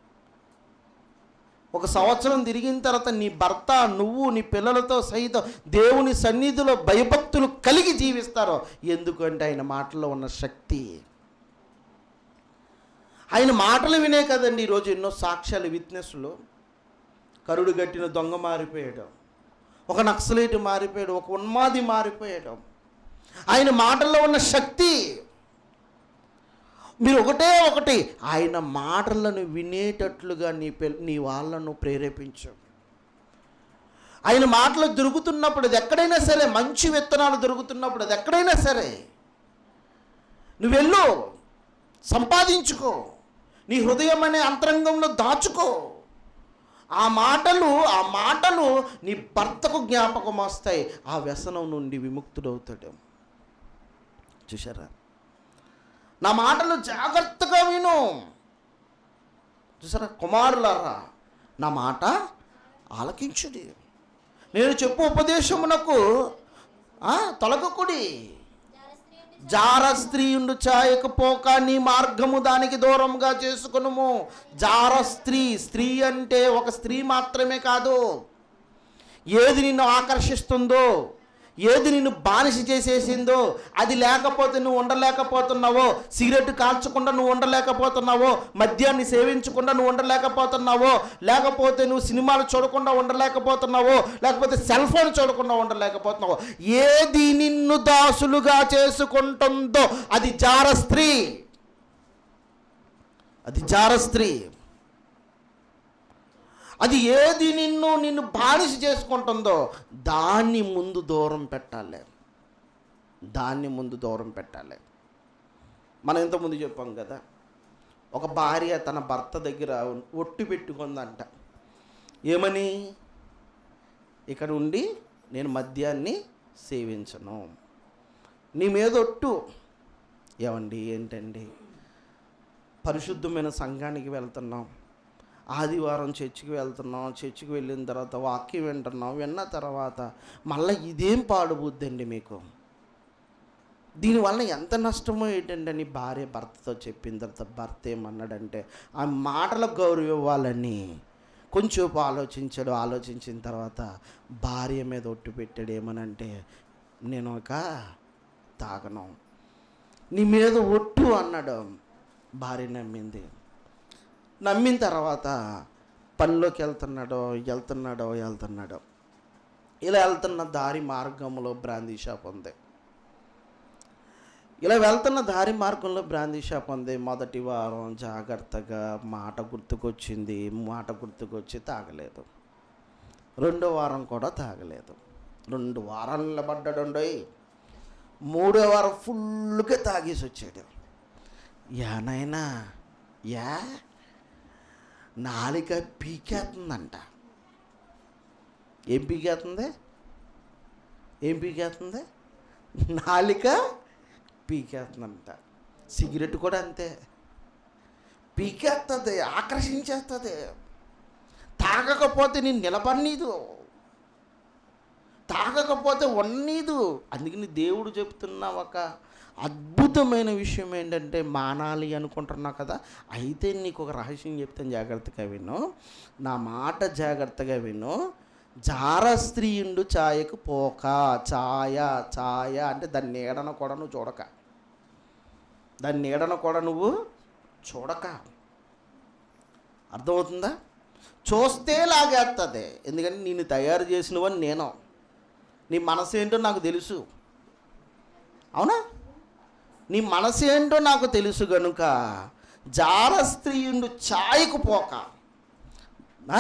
ఒక సంవత్సరం తిరిగిన తర్వాత నీ భర్త నువ్వు నీ పిల్లలతో సహితం దేవుని సన్నిధిలో భయభక్తులు కలిగి జీవిస్తారో ఎందుకంటే ఆయన మాటల్లో ఉన్న శక్తి ఆయన మాటలు వినే కదండి ఈరోజు ఎన్నో సాక్ష్యాలు విట్నెస్లు కరుడు గట్టిన దొంగ మారిపోయాడు ఒక నక్సలేటు మారిపోయాడు ఒక ఉన్మాది మారిపోయాడు ఆయన మాటల్లో ఉన్న శక్తి మీరు ఒకటే ఒకటి ఆయన మాటలను వినేటట్లుగా నీ పిల్ల నీ వాళ్ళను ప్రేరేపించు ఆయన మాటలు దొరుకుతున్నప్పుడు అది ఎక్కడైనా సరే మంచి విత్తనాలు దొరుకుతున్నప్పుడు అది ఎక్కడైనా సరే నువ్వు వెళ్ళు సంపాదించుకో నీ హృదయం అనే అంతరంగంలో దాచుకో ఆ మాటలు ఆ మాటలు నీ భర్తకు జ్ఞాపకం వస్తాయి ఆ వ్యసనం నుండి విముక్తుడవుతాడు చూసారా నా మాటలు జాగ్రత్తగా విను చూసారా కుమారులారా నా మాట ఆలకించుడి నేను చెప్పు ఉపదేశమునకు ఆ, తొలగకుడి జార స్త్రీ ఉండి జార స్త్రీ ఉండు చాయకపోక నీ మార్గము దానికి దూరంగా చేసుకునుము జార స్త్రీ స్త్రీ అంటే ఒక స్త్రీ మాత్రమే కాదు ఏది నిన్ను ఆకర్షిస్తుందో ఏది నిన్ను బానిస చేసేసిందో అది లేకపోతే నువ్వు ఉండలేకపోతున్నావో సిగరెట్ కాల్చకుండా నువ్వు ఉండలేకపోతున్నావో మద్యాన్ని సేవించకుండా నువ్వు ఉండలేకపోతున్నావో లేకపోతే నువ్వు సినిమాలు చూడకుండా ఉండలేకపోతున్నావో లేకపోతే సెల్ ఫోన్ చూడకుండా ఉండలేకపోతున్నావో ఏది నిన్ను దాసులుగా చేసుకుంటుందో అది జార స్త్రీ అది జార స్త్రీ అది ఏది నిన్ను నిన్ను బానిస చేసుకుంటుందో దాన్ని ముందు దూరం పెట్టాలి దాన్ని ముందు దూరం పెట్టాలి మనం ఇంతకుముందు చెప్పాం కదా ఒక భార్య తన భర్త దగ్గర ఒట్టు పెట్టుకుందంట ఏమని ఇక్కడ ఉండి నేను మద్యాన్ని సేవించను నీ మీద ఒట్టు ఏమండి ఏంటండి పరిశుద్ధమైన సంఘానికి వెళ్తున్నాం ఆదివారం చర్చికి వెళ్తున్నాం చర్చికి వెళ్ళిన తర్వాత వాక్యం వింటున్నాం విన్న తర్వాత మళ్ళీ ఇదేం పాడుబుద్దండి మీకు దీనివల్ల ఎంత నష్టమో ఏంటంటే అని భార్య భర్తతో చెప్పిన తర్వాత భర్త ఏమన్నాడంటే ఆ మాటలకు గౌరవం ఇవ్వాలని కొంచెంసేపు ఆలోచించాడు ఆలోచించిన తర్వాత భార్య మీద ఒట్టు పెట్టాడు ఏమనంటే నేను ఒక తాగను నీ మీద ఒట్టు అన్నాడు భార్య నమ్మింది నమ్మిన తర్వాత పనిలోకి వెళ్తున్నాడో వెళ్తున్నాడో వెళ్తున్నాడో ఇలా వెళ్తున్న దారి మార్గంలో బ్రాందీ షాప్ ఉంది ఇలా వెళ్తున్న దారి మార్గంలో బ్రాందీ షాప్ ఉంది మొదటి వారం జాగ్రత్తగా మాట గుర్తుకొచ్చింది మాట గుర్తుకొచ్చి తాగలేదు రెండో వారం కూడా తాగలేదు రెండు వారాలు నిలబడ్డాడుండోయ్ మూడో వారం ఫుల్గా తాగేసి వచ్చాడు యానైనా యా నాలిక పీకేస్తుందంట ఏం పీకేస్తుంది ఏం పీకేస్తుంది నాలిక పీకేస్తుందంట సిగరెట్ కూడా అంతే పీకేస్తుంది ఆకర్షించేస్తుంది తాగకపోతే నేను నిలబడనీదు తాగకపోతే ఉన్నీదు అందుకని దేవుడు చెప్తున్న ఒక అద్భుతమైన విషయం ఏంటంటే మానాలి అనుకుంటున్నా కదా అయితే నీకు ఒక రహస్యం చెప్తాను జాగ్రత్తగా విను నా మాట జాగ్రత్తగా విను జార స్త్రీయుండు ఛాయకు పోక ఛాయ ఛాయ అంటే దాని నీడన కూడా నువ్వు చూడక దాని నీడన కూడా నువ్వు చూడక అర్థమవుతుందా చూస్తే లాగేస్తుంది ఎందుకంటే నేను తయారు చేసినవని నేను నీ మనసు ఏంటో నాకు తెలుసు అవునా నీ మనసు ఏంటో నాకు తెలుసు గనుక జార స్త్రీయుండు ఛాయకు పోక ఆ?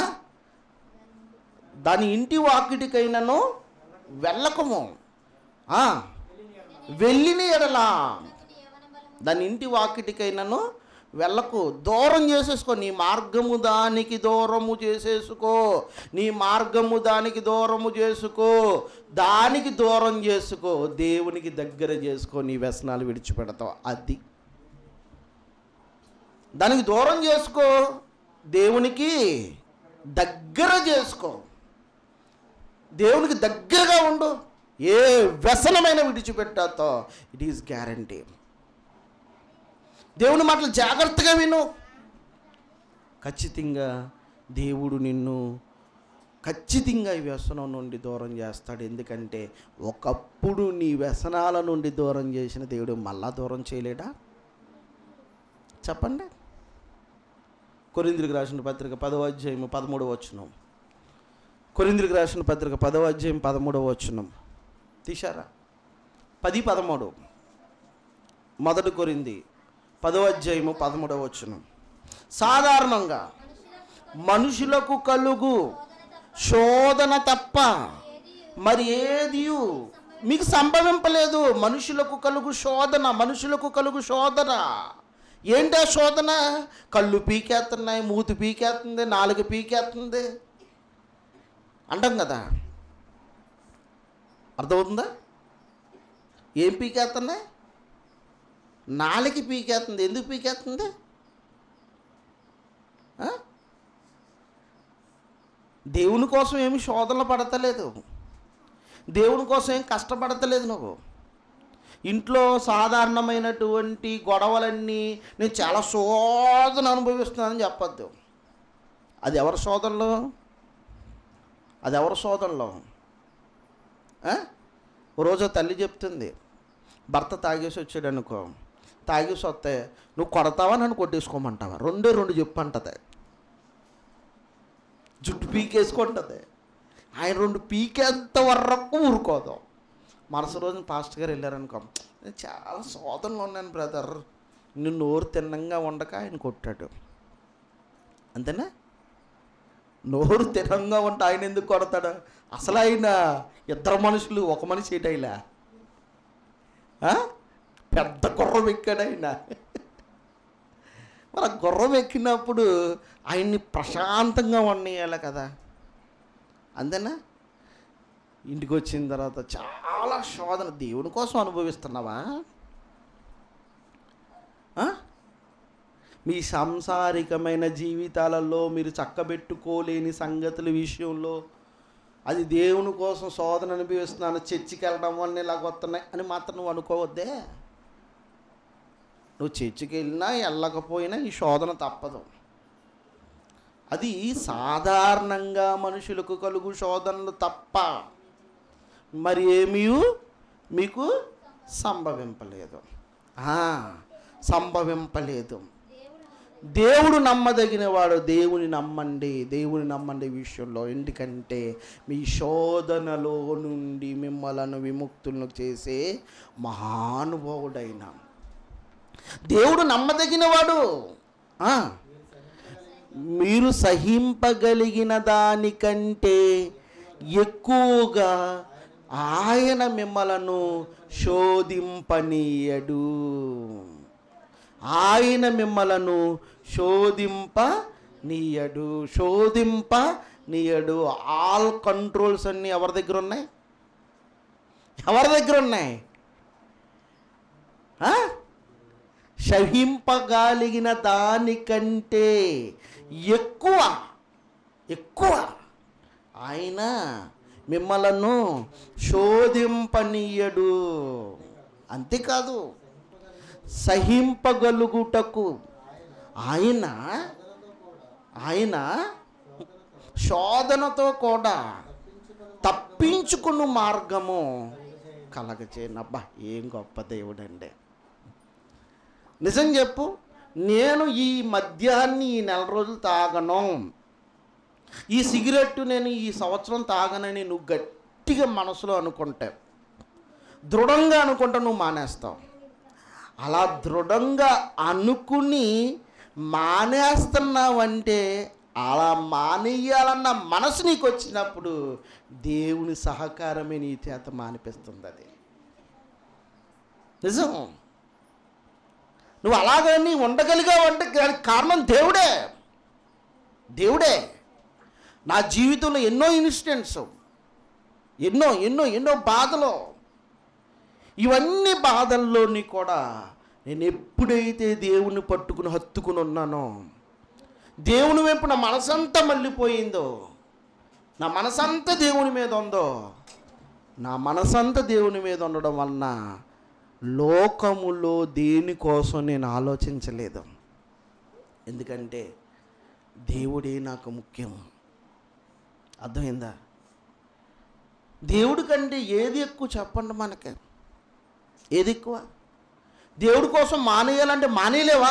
దాని ఇంటి వాకిటికైనను వెళ్ళకము ఆ, వెళ్ళిన ఎడలా నీ యవన బలము దాని ఇంటి వాకిటికైనను వెళ్ళకు దూరం చేసేసుకో నీ మార్గము దానికి దూరము చేసేసుకో నీ మార్గము దానికి దూరము చేసుకో దానికి దూరం చేసుకో దేవునికి దగ్గర చేసుకో నీ వ్యసనాలు విడిచిపెడతావు అది దానికి దూరం చేసుకో దేవునికి దగ్గర చేసుకో దేవునికి దగ్గరగా ఉండు ఏ వ్యసనమైన విడిచిపెట్టాతో ఇట్ ఈస్ గ్యారంటీ దేవుని మాటలు జాగ్రత్తగా విను ఖచ్చితంగా దేవుడు నిన్ను ఖచ్చితంగా ఈ వ్యసనం నుండి దూరం చేస్తాడు ఎందుకంటే ఒకప్పుడు నీ వ్యసనాల నుండి దూరం చేసిన దేవుడు మళ్ళా దూరం చేయలేడా చెప్పండి కొరింద్రికి రాసిన పత్రిక పదవ అధ్యాయం పదమూడవ వచనం కొరింద్రికి రాసిన పత్రిక పదవ అధ్యాయం పదమూడవ వచనం తీశారా పది పదమూడు మొదటి కొరింది పదవ అధ్యాయము పదమూడవ వచనం సాధారణంగా మనుషులకు కలుగు శోధన తప్ప మరి ఏది మీకు సంభవింపలేదు మనుషులకు కలుగు శోధన మనుషులకు కలుగు శోధన ఏంటి ఆ శోధన కళ్ళు పీకేస్తున్నాయి మూతి పీకేస్తుంది నాలుగు పీకేస్తుంది అంటాం కదా అర్థమవుతుందా ఏం పీకేస్తున్నాయి నాలుగు పీకేస్తుంది ఎందుకు పీకేస్తుంది ఆ? దేవుని కోసం ఏమి శోధనలు పడతలేదు దేవుని కోసం ఏం కష్టపడతలేదు నువ్వు ఇంట్లో సాధారణమైనటువంటి గొడవలన్నీ నేను చాలా శోధన అనుభవిస్తున్నానని చెప్పొద్దు అది ఎవరి శోధనలో అది ఎవరి శోధనలో ఆ? ఓ రోజు తల్లి చెప్తుంది భర్త తాగేసి వచ్చాడు అనుకో తాగేసి వస్తే నువ్వు కొడతావా నన్ను కొట్టేసుకోమంటావా రెండే రెండు చెప్పు అంటది జుట్టు పీకేసుకుంటుంది ఆయన రెండు పీకేంత వరకు ఊరుకోదాం మనసు రోజున పాస్టర్ గారు వెళ్ళారనుకో నేను చాలా శోధనలో ఉన్నాను బ్రదర్ నిన్ను నోరు తిన్నంగా ఉండక ఆయన కొట్టాడు అంతేనా నోరు తినంగా ఉంటే ఆయన ఎందుకు కొడతాడు అసలు ఆయన ఇద్దరు మనుషులు ఒక మనిషి ఏటైలా పెద్ద గుర్రం ఎక్కాడు ఆయన మరి ఆ గుర్రం ఎక్కినప్పుడు ఆయన్ని ప్రశాంతంగా ఉండేయాలి కదా అంతేనా ఇంటికి వచ్చిన తర్వాత చాలా శోధన దేవుని కోసం అనుభవిస్తున్నావా ఆ? మీ సాంసారికమైన జీవితాలలో మీరు చక్కబెట్టుకోలేని సంగతుల విషయంలో అది దేవుని కోసం శోధన అనుభవిస్తున్నాను చర్చికి వెళ్ళడం వల్ల ఇలాగ వస్తున్నాయి అని మాత్రం నువ్వు అనుకోవద్దే నువ్వు చర్చికి వెళ్ళినా వెళ్ళకపోయినా ఈ శోధన తప్పదు అది సాధారణంగా మనుషులకు కలుగు శోధనలు తప్ప మరి ఏమీ మీకు సంభవింపలేదు ఆ, సంభవింపలేదు దేవుడు నమ్మదగిన వాడు దేవుని నమ్మండి దేవుని నమ్మండి ఈ విషయంలో ఎందుకంటే మీ శోధనలో నుండి మిమ్మలను విముక్తులను చేసే మహానుభావుడైన దేవుడు నమ్మదగినవాడు ఆ, మీరు సహింపగలిగిన దానికంటే ఎక్కువగా ఆయన మిమ్మలను శోధింపనీయడు ఆయన మిమ్మలను శోధింప నీయడు శోధింప నీయడు ఆల్ కంట్రోల్స్ అన్నీ ఎవరి దగ్గర ఉన్నాయి ఎవరి దగ్గర ఉన్నాయి ఆ? సహింపగలిగిన దానికంటే ఎక్కువ ఎక్కువ ఆయన మిమ్మలను శోధింపనీయడు అంతేకాదు సహింపగలుగుటకు ఆయన ఆయన శోధనతో కూడా తప్పించుకున్న మార్గము కలగచేయనబ్బా ఏం గొప్ప దేవుడండి నిజం చెప్పు నేను ఈ మద్యాన్ని ఈ నెల రోజులు తాగను ఈ సిగరెట్ నేను ఈ సంవత్సరం తాగనని నువ్వు గట్టిగా మనసులో అనుకుంటే దృఢంగా అనుకుంటే నువ్వు మానేస్తావు అలా దృఢంగా అనుకుని మానేస్తున్నావంటే అలా మానేయాలన్న మనసు నీకు వచ్చినప్పుడు దేవుని సహకారమే నీ చేత మానిపిస్తుంది అది నిజం నువ్వు అలాగని ఉండగలిగావు అంటే దానికి కారణం దేవుడే దేవుడే నా జీవితంలో ఎన్నో ఇన్సిడెంట్స్ ఎన్నో ఎన్నో ఎన్నో బాధలు ఇవన్నీ బాధల్లోని కూడా నేను ఎప్పుడైతే దేవుని పట్టుకుని హత్తుకుని ఉన్నానో దేవుని వైపు నా మనసంతా మళ్ళీపోయిందో నా మనసంతా దేవుని మీద ఉందో నా మనసంతా దేవుని మీద ఉండడం వలన లోకములో దేనికోసం నేను ఆలోచించలేదు ఎందుకంటే దేవుడే నాకు ముఖ్యం అర్థమైందా దేవుడి కంటే ఏది ఎక్కువ చెప్పండి మనకి ఏది ఎక్కువ దేవుడి కోసం మానేయాలంటే మానేయలేవా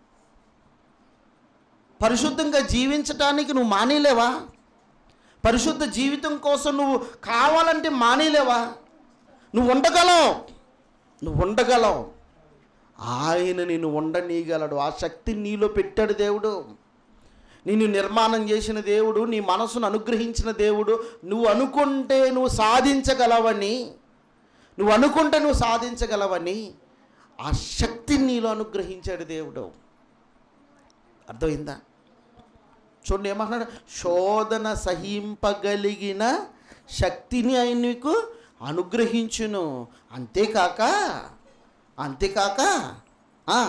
పరిశుద్ధంగా జీవించటానికి నువ్వు మానేయలేవా పరిశుద్ధ జీవితం కోసం నువ్వు కావాలంటే మానేయలేవా నువ్వు ఉండగలవు నువ్వు ఉండగలవు ఆయన నేను ఉండనీయగలడు ఆ శక్తి నీలో పెట్టాడు దేవుడు నిన్ను నిర్మాణం చేసిన దేవుడు నీ మనసును అనుగ్రహించిన దేవుడు నువ్వు అనుకుంటే నువ్వు సాధించగలవని నువ్వు అనుకుంటే నువ్వు సాధించగలవని ఆ శక్తిని నీలో అనుగ్రహించాడు దేవుడు అర్థమైందా చూడండి ఏమన్నాడు శోధన సహింపగలిగిన శక్తిని ఆయన నీకు అనుగ్రహించును అంతేకాక అంతేకాక ఆ,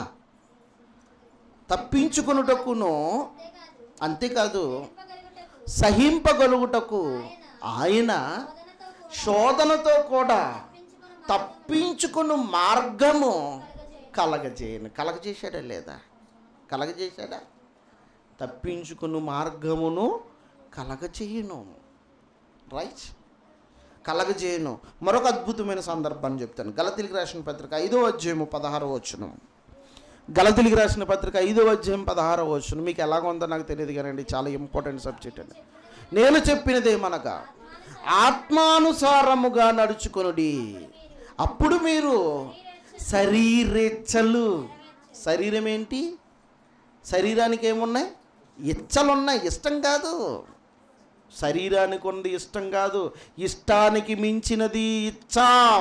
తప్పించుకొనుటకును అంతేకాదు అంతేకాదు చెప్పగలుగుటకు సహింపగలుగుటకు ఆయన శోధనతో కూడా శోధనతో కూడా తప్పించుకున్న తప్పించుకుని మార్గము కలగజేయును. కలగజేయను కలగజేశాడా లేదా కలగజేశాడా తప్పించుకుని మార్గమును కలగజేయను రైట్ కలగజేయను మరొక అద్భుతమైన సందర్భాన్ని చెప్తాను గలతిలికి రాసిన పత్రిక ఐదో అధ్యాయము పదహారో వచ్చును గలతిలికి రాసిన పత్రిక ఐదో అధ్యాయం పదహారో వచ్చును మీకు ఎలాగ ఉందో నాకు తెలియదు కానీ చాలా ఇంపార్టెంట్ సబ్జెక్ట్ అండి నేను చెప్పినదేమనగా ఆత్మానుసారముగా నడుచుకొనుడి అప్పుడు మీరు శరీరెచ్చలు శరీరం ఏంటి శరీరానికి ఏమున్నాయి ఇచ్చలు ఉన్నాయి ఇష్టం కాదు శరీరానికి ఉన్నది ఇష్టం కాదు ఇష్టానికి మించినది ఇచ్చ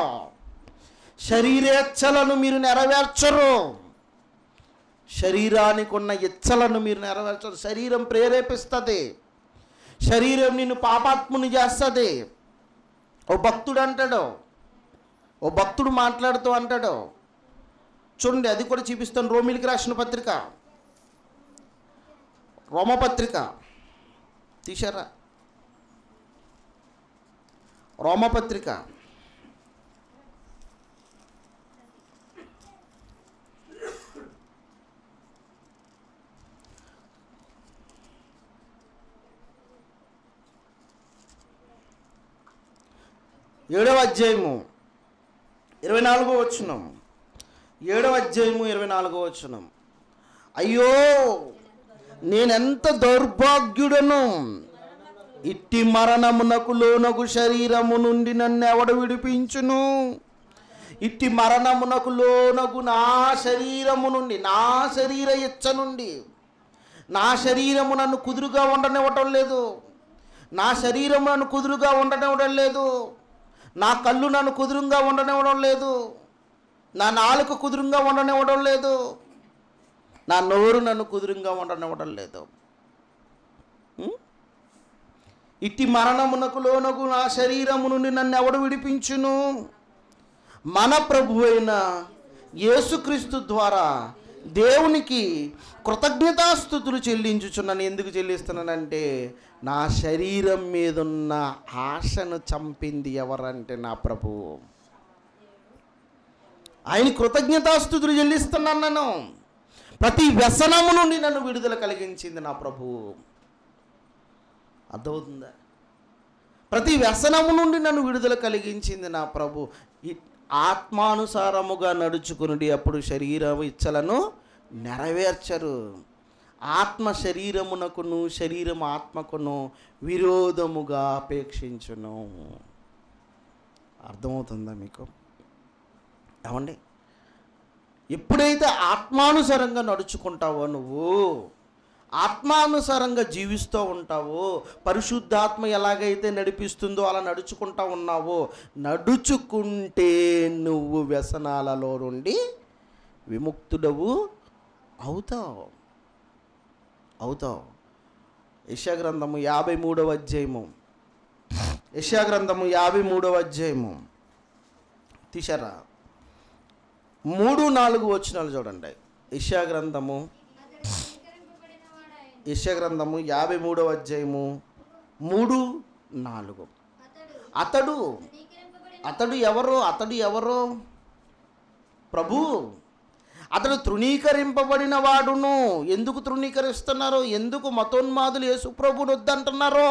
శరీరేచ్ఛలను మీరు నెరవేర్చరు శరీరానికి ఉన్న ఇచ్చలను మీరు నెరవేర్చరు శరీరం ప్రేరేపిస్తుంది శరీరం నిన్ను పాపాత్ముని చేస్తుంది ఓ భక్తుడు అంటాడు ఓ భక్తుడు మాట్లాడుతూ అంటాడు చూడండి అది కూడా చూపిస్తాను రోమిలికి రాసిన పత్రిక రోమపత్రిక తీశారా రోమపత్రిక ఏడవ అధ్యాయము ఇరవై నాలుగో వచ్చున్నాం ఏడవ అధ్యాయము ఇరవై నాలుగో వచ్చున్నాం అయ్యో నేనెంత దౌర్భాగ్యుడను ఇట్టి మరణమునకు లోనగు శరీరము నుండి నన్ను ఎవడు విడిపించును ఇట్టి మరణమునకు లోనగు నా శరీరము నుండి నా శరీర ఇచ్చ నుండి నా శరీరము నన్ను కుదురుగా ఉండనివ్వటం లేదు నా శరీరము నన్ను కుదురుగా ఉండనివ్వడం లేదు నా కళ్ళు నన్ను కుదురుగా ఉండనివ్వడం లేదు నా నాలుక కుదురుగా ఉండనివ్వడం లేదు నా నోరు నన్ను కుదురుగా ఉండనివ్వడం లేదు ఉం? ఇట్టి మరణమునకు లోనకు నా శరీరము నుండి నన్ను ఎవడు విడిపించును మన ప్రభు అయిన యేసుక్రీస్తు ద్వారా దేవునికి కృతజ్ఞతాస్థుతులు చెల్లించుచున్నాను ఎందుకు చెల్లిస్తున్నానంటే నా శరీరం మీదున్న ఆశను చంపింది ఎవరంటే నా ప్రభువు ఆయన కృతజ్ఞతాస్థుతులు చెల్లిస్తున్నాను నేను ప్రతి వ్యసనము నుండి నన్ను విడుదల కలిగించింది నా ప్రభువు అర్థమవుతుందా ప్రతి వ్యసనము నుండి నన్ను విడుదల కలిగించింది నా ప్రభు ఈ ఆత్మానుసారముగా నడుచుకుని అప్పుడు శరీరం ఇచ్చలను నెరవేర్చరు ఆత్మ శరీరమునకును శరీరం ఆత్మకును విరోధముగా అపేక్షించును అర్థమవుతుందా మీకు ఏమండి ఎప్పుడైతే ఆత్మానుసారంగా నడుచుకుంటావో నువ్వు ఆత్మానుసారంగా జీవిస్తూ ఉంటావో పరిశుద్ధాత్మ ఎలాగైతే నడిపిస్తుందో అలా నడుచుకుంటా ఉన్నావో నడుచుకుంటే నువ్వు వ్యసనాలలో నుండి విముక్తుడవు అవుతావు అవుతావు యశాగ్రంథము యాభై మూడవ అధ్యాయము యశాగ్రంథము యాభై మూడవ అధ్యాయము తీశారా మూడు నాలుగు వచనాలు చూడండి యశాగ్రంథము అతడు స్వీకరింపబడిన వాడాయను యశాగ్రంథము యాభై మూడవ అధ్యాయము మూడు నాలుగు అతడు అతడు స్వీకరింపబడిన అతడు ఎవరు అతడు ఎవరు ప్రభు అతడు తృణీకరింపబడిన వాడును ఎందుకు తృణీకరిస్తున్నారు ఎందుకు మతోన్మాదులు యేసు ప్రభుని వద్దంటున్నారు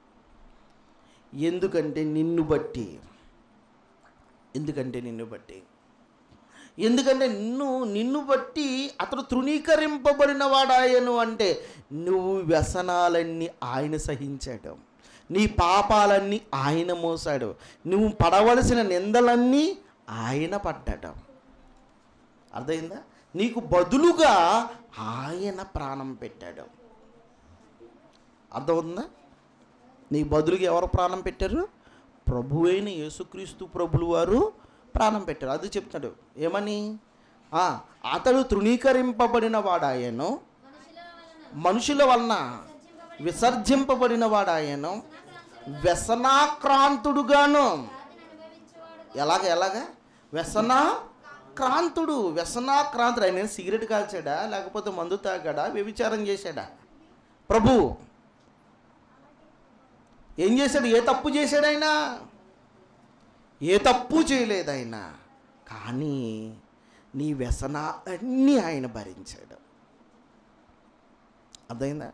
ఎందుకంటే నిన్ను బట్టి ఎందుకంటే నిన్ను బట్టి ఎందుకంటే నిన్ను నిన్ను బట్టి అతడు తృణీకరింపబడిన వాడాయను అంటే నువ్వు వ్యసనాలన్నీ ఆయన సహించాడు నీ పాపాలన్నీ ఆయన మోసాడు నువ్వు పడవలసిన నిందలన్నీ ఆయన పడ్డాడు అర్థమైందా నీకు బదులుగా ఆయన ప్రాణం పెట్టాడు అర్థమవుతుందా నీ బదులుగా ఎవరు ప్రాణం పెట్టారు ప్రభువైన యేసుక్రీస్తు ప్రభులు వారు ప్రాణం పెట్టారు అది చెప్తాడు ఏమని ఆ, అతడు తృణీకరింపబడిన వాడాయను మనుషుల వలన మనుషుల వలన విసర్జింపబడిన వాడాయను వ్యసనాక్రాంతుడుగాను వ్యాధిని అనుభవించేవాడు ఎలాగ ఎలాగ వ్యసనాక్రాంతుడు వ్యసనాక్రాంతుడు ఆయన సిగరెట్ కాల్చాడా లేకపోతే మందు తాగాడా వ్యభిచారం చేశాడా ప్రభు ఏం చేశాడు ఏ తప్పు చేశాడు ఆయన ఏ తప్పు చేయలేదు ఆయన కానీ నీ వ్యసనాలన్నీ ఆయన భరించాడు అర్థమైందా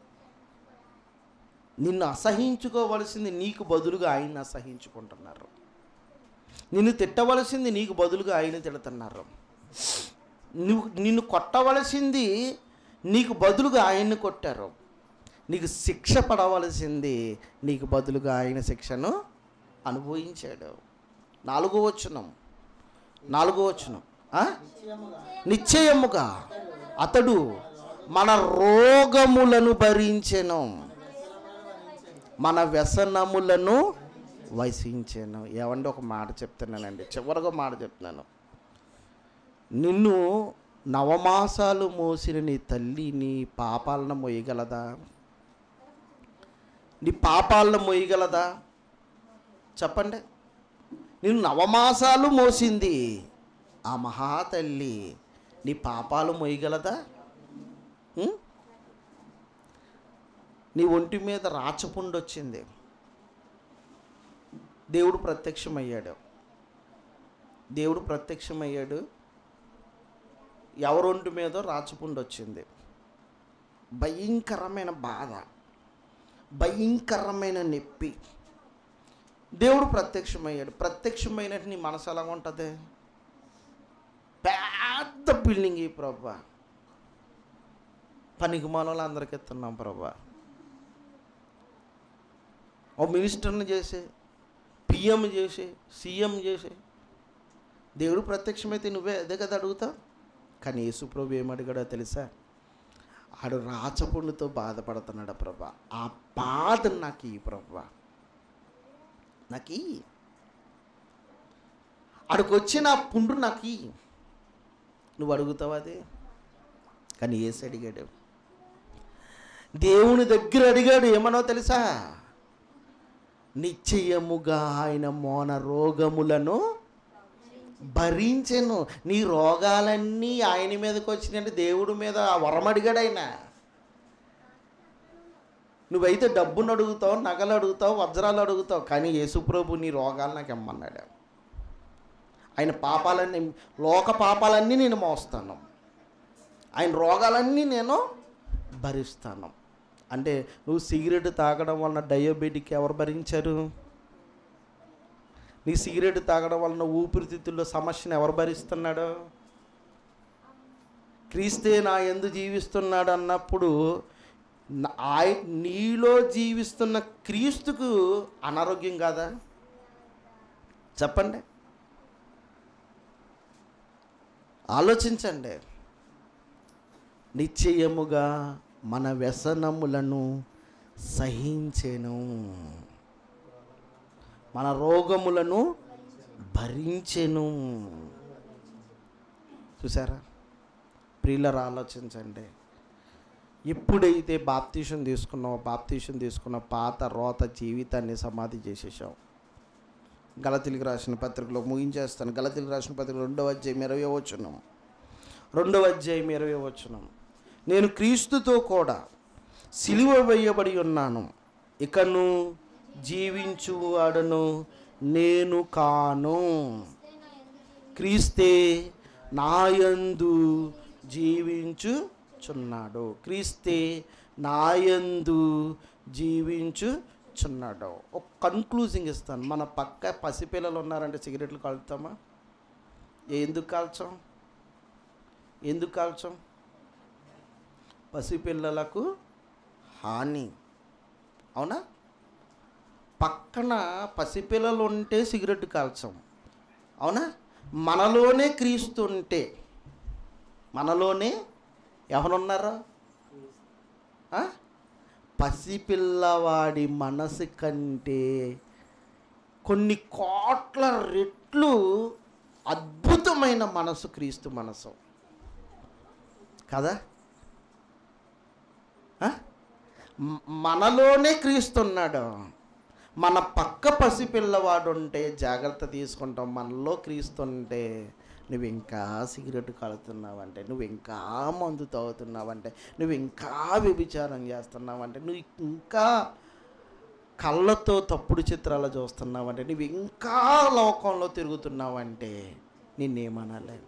నిన్ను అసహించుకోవలసింది నీకు బదులుగా ఆయన అసహించుకుంటున్నారు నిన్ను తిట్టవలసింది నీకు బదులుగా ఆయన తిడుతున్నారు నువ్వు నిన్ను కొట్టవలసింది నీకు బదులుగా ఆయన్ని కొట్టారు నీకు శిక్ష పడవలసింది నీకు బదులుగా ఆయన శిక్షను అనుభవించాడు నాలుగో వచనం నాలుగో వచనం ఆ? నిశ్చయముగా అతడు మన రోగములను భరించెను మన వ్యసనములను వసించాను ఏమంటే ఒక మాట చెప్తున్నానండి చివరిగా మాట చెప్తున్నాను నిన్ను నవమాసాలు మోసిన నీ తల్లి నీ పాపాలను మోయగలదా నీ పాపాలను మోయగలదా చెప్పండి నిన్ను నవమాసాలు మోసింది ఆ మహాతల్లి నీ పాపాలు మోయగలదా ఉం? నీ ఒంటి మీద రాచపుండు వచ్చింది దేవుడు ప్రత్యక్షమయ్యాడు దేవుడు ప్రత్యక్షమయ్యాడు ఎవరొంటి మీద రాచపుండు వచ్చింది భయంకరమైన బాధ భయంకరమైన నొప్పి దేవుడు ప్రత్యక్షమయ్యాడు ప్రత్యక్షమైనట్టు నీ మనసు ఎలా ఉంటుంది పెద్ద బిల్డింగ్ ఈ ప్రభా పనికి మనలు అందరికి ఇస్తున్నాం ప్రభా ఓ మినిస్టర్ని చేసి పిఎం చేసి సీఎం చేసి దేవుడు ప్రత్యక్షమైతే నువ్వే అదే కదా అడుగుతావు కానీ యేసుప్రభు ఏమడిగాడో తెలుసా ఆడు రాచపుండుతో బాధపడుతున్నాడు ప్రభా ఆ బాధ నాకు ఈ ప్రభా నాకు ఈ ఆడికి వచ్చిన ఆ పుండు నాకు ఈ నువ్వు అడుగుతావా అది కానీ ఏసి అడిగాడు దేవుని దగ్గర అడిగాడు ఏమనో తెలుసా నిశ్చయముగా ఆయన మోన రోగములను భరించెను నీ రోగాలన్నీ ఆయన మీదకి వచ్చినాయంటే దేవుడి మీద ఆ వరం అడిగాడు ఆయన నువ్వైతే డబ్బును అడుగుతావు నగలు అడుగుతావు వజ్రాలు అడుగుతావు కానీ యేసుప్రభు నీ రోగాలు నాకు ఇమ్మన్నాడు ఆయన పాపాలన్నీ లోక పాపాలన్నీ నేను మోస్తాను ఆయన రోగాలన్నీ నేను భరిస్తాను అంటే నువ్వు సిగరెట్ తాగడం వలన డయాబెటిక్ ఎవరు భరించారు నీ సిగరెట్ తాగడం వలన ఊపిరితిత్తుల్లో సమస్యను ఎవరు భరిస్తున్నాడు క్రీస్తే నా ఎందు జీవిస్తున్నాడు అన్నప్పుడు నా- ఆయ నీలో జీవిస్తున్న క్రీస్తుకు అనారోగ్యం కాదా చెప్పండి ఆలోచించండి నిశ్చయముగా మన వ్యసనములను సహించెను మన రోగములను భరించెను చూసారా ప్రియులరు ఆలోచించండి ఎప్పుడైతే బాప్తీషన్ తీసుకున్నావో బాప్తీషన్ తీసుకున్న పాత రోత జీవితాన్ని సమాధి చేసేసావు గలతిలికి రాసిన పత్రికలో ముగించేస్తాను గలతిలికి రాసిన పత్రికలో రెండవ అధ్యాయం ఇరవై వచ్చున్నాం రెండవ అధ్యాయం ఇరవై వచ్చున్నాం నేను క్రీస్తుతో కూడా సిలువ వేయబడి ఉన్నాను ఇకను జీవించువాడను నేను కాను క్రీస్తే నాయందు జీవించుచున్నాడు క్రీస్తే నాయందు జీవించుచున్నాడు ఒక కన్క్లూజింగ్ ఇస్తాను మన పక్క పసిపిల్లలు ఉన్నారంటే సిగరెట్లు కాలుతామా ఎందుకు కాల్చాం ఎందుకు కాల్చాం పసిపిల్లలకు హాని అవునా పక్కన పసిపిల్లలు ఉంటే సిగరెట్ కాల్చాం అవునా మనలోనే క్రీస్తు ఉంటే మనలోనే ఎవరున్నారా ఆ? పసిపిల్లవాడి మనసు కంటే కొన్ని కోట్ల రెట్లు అద్భుతమైన మనసు క్రీస్తు మనసు కదా ఆ? మ- మనలోనే క్రీస్తు ఉన్నాడు మన పక్క పసిపిల్లవాడు ఉంటే జాగ్రత్త తీసుకుంటాం మనలో క్రీస్తు ఉంటే నువ్వు ఇంకా సిగరెట్ కాలుతున్నావంటే నువ్వు ఇంకా మందు తాగుతున్నావంటే నువ్వు ఇంకా వ్యభిచారం చేస్తున్నావంటే నువ్వు ఇంకా కళ్ళతో తప్పుడు చిత్రాలు చూస్తున్నావంటే నువ్వు ఇంకా లోకంలో తిరుగుతున్నావంటే నిన్నేమనాలి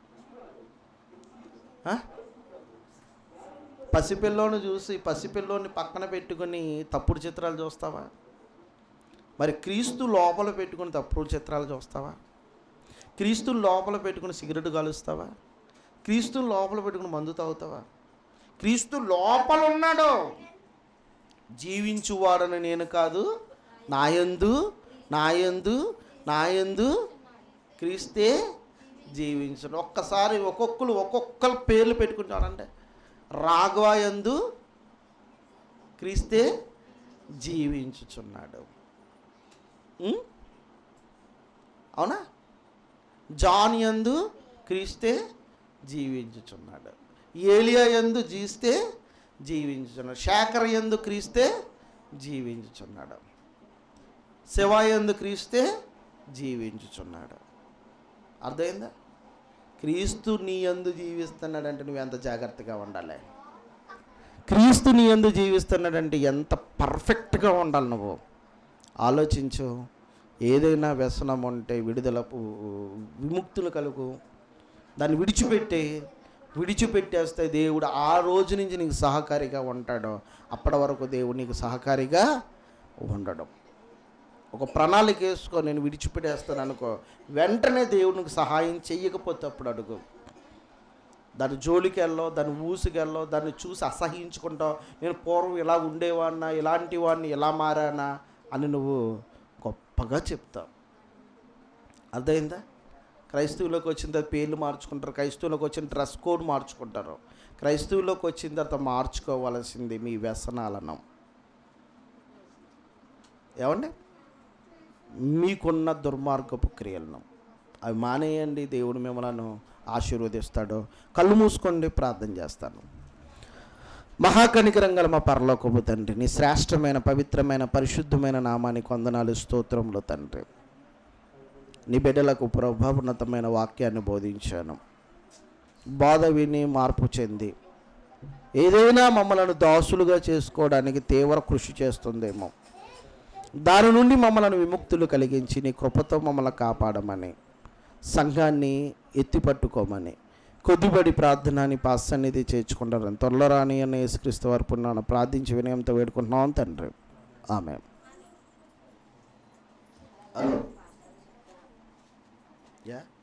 ఆ? పసిపిల్లోని చూసి పసిపిల్లోని పక్కన పెట్టుకొని తప్పుడు చిత్రాలు చూస్తావా మరి క్రీస్తు లోపల పెట్టుకుని తప్పుడు చిత్రాలు చూస్తావా క్రీస్తు లోపల పెట్టుకుని సిగరెట్ కాలుస్తావా క్రీస్తు లోపల పెట్టుకుని మందు తాగుతావా క్రీస్తు లోపల ఉన్నాడు జీవించువాడని నేను కాదు నాయందు నాయందు నాయందు క్రీస్తే జీవించను ఒక్కసారి ఒక్కొక్కరు ఒక్కొక్కరు పేర్లు పెట్టుకుంటానంటే రాఘవాయందు క్రీస్తే జీవించుచున్నాడు ఉం? అవునా జాన్ యందు క్రీస్తే జీవించుచున్నాడు ఏలియా యందు జీస్తే జీవించుచున్నాడు శేఖర్ యందు క్రీస్తే జీవించుచున్నాడు శివాయందు క్రీస్తే జీవించుచున్నాడు అర్థమైందా క్రీస్తు నీ యందు జీవిస్తున్నాడంటే నువ్వు ఎంత జాగ్రత్తగా ఉండాలి క్రీస్తు నీ యందు జీవిస్తున్నాడంటే ఎంత పర్ఫెక్ట్గా ఉండాలి నువ్వు ఆలోచించు ఏదైనా వ్యసనం ఉంటే విడుదల విముక్తులు కలుగు దాన్ని విడిచిపెట్టే విడిచిపెట్టేస్తే దేవుడు ఆ రోజు నుంచి నీకు సహకారిగా ఉంటాడు అప్పటి వరకు దేవుడు నీకు సహకారిగా ఉండడం ఒక ప్రణాళిక వేసుకో నేను విడిచిపెట్టేస్తాను అనుకో వెంటనే దేవునికి సహాయం చెయ్యకపోతే అప్పుడు అడుగు దాని జోలికి వెళ్ళో దాని ఊసుకెళ్ళో దాన్ని చూసి అసహించుకుంటావు నేను పూర్వం ఇలా ఉండేవాడినా ఇలాంటి వాడిని ఇలా మారానా అని నువ్వు గొప్పగా చెప్తావు అర్థమైందా క్రైస్తవులోకి వచ్చిన తర్వాత పేర్లు మార్చుకుంటారు క్రైస్తవులోకి వచ్చిన డ్రెస్ కోడ్ మార్చుకుంటారు క్రైస్తవులోకి వచ్చిన తర్వాత మార్చుకోవాల్సింది మీ వ్యసనాలను ఏమండి మీకున్న దుర్మార్గపు క్రియలను అవి మానేయండి దేవుడు మిమ్మల్ని ఆశీర్వదిస్తాడు కళ్ళు మూసుకోండి ప్రార్థన చేస్తాను మహాకనికరంగల మా పరలోకపు తండ్రి నీ శ్రేష్టమైన పవిత్రమైన పరిశుద్ధమైన నామానికి వందనాలు స్తోత్రములు తండ్రి నీ బిడ్డలకు ప్రభావన్నతమైన వాక్యాన్ని బోధించాను బాధ విని మార్పు చెంది ఏదైనా మమ్మలను దాసులుగా చేసుకోవడానికి తీవ్ర కృషి చేస్తుందేమో దాని నుండి మమ్మల్ని విముక్తులు కలిగించి నీ కృపతో మమ్మల్ని కాపాడమని సంఘాన్ని ఎత్తిపట్టుకోమని కొద్దిపడి ప్రార్థనని పాసన్నిధి చేర్చుకుంటారని త్వరలో రాని అని యేసుక్రీస్తు వారు పుణ్యాన్ని ప్రార్థించి వినయంతో వేడుకుంటున్నాం తండ్రి ఆమె యా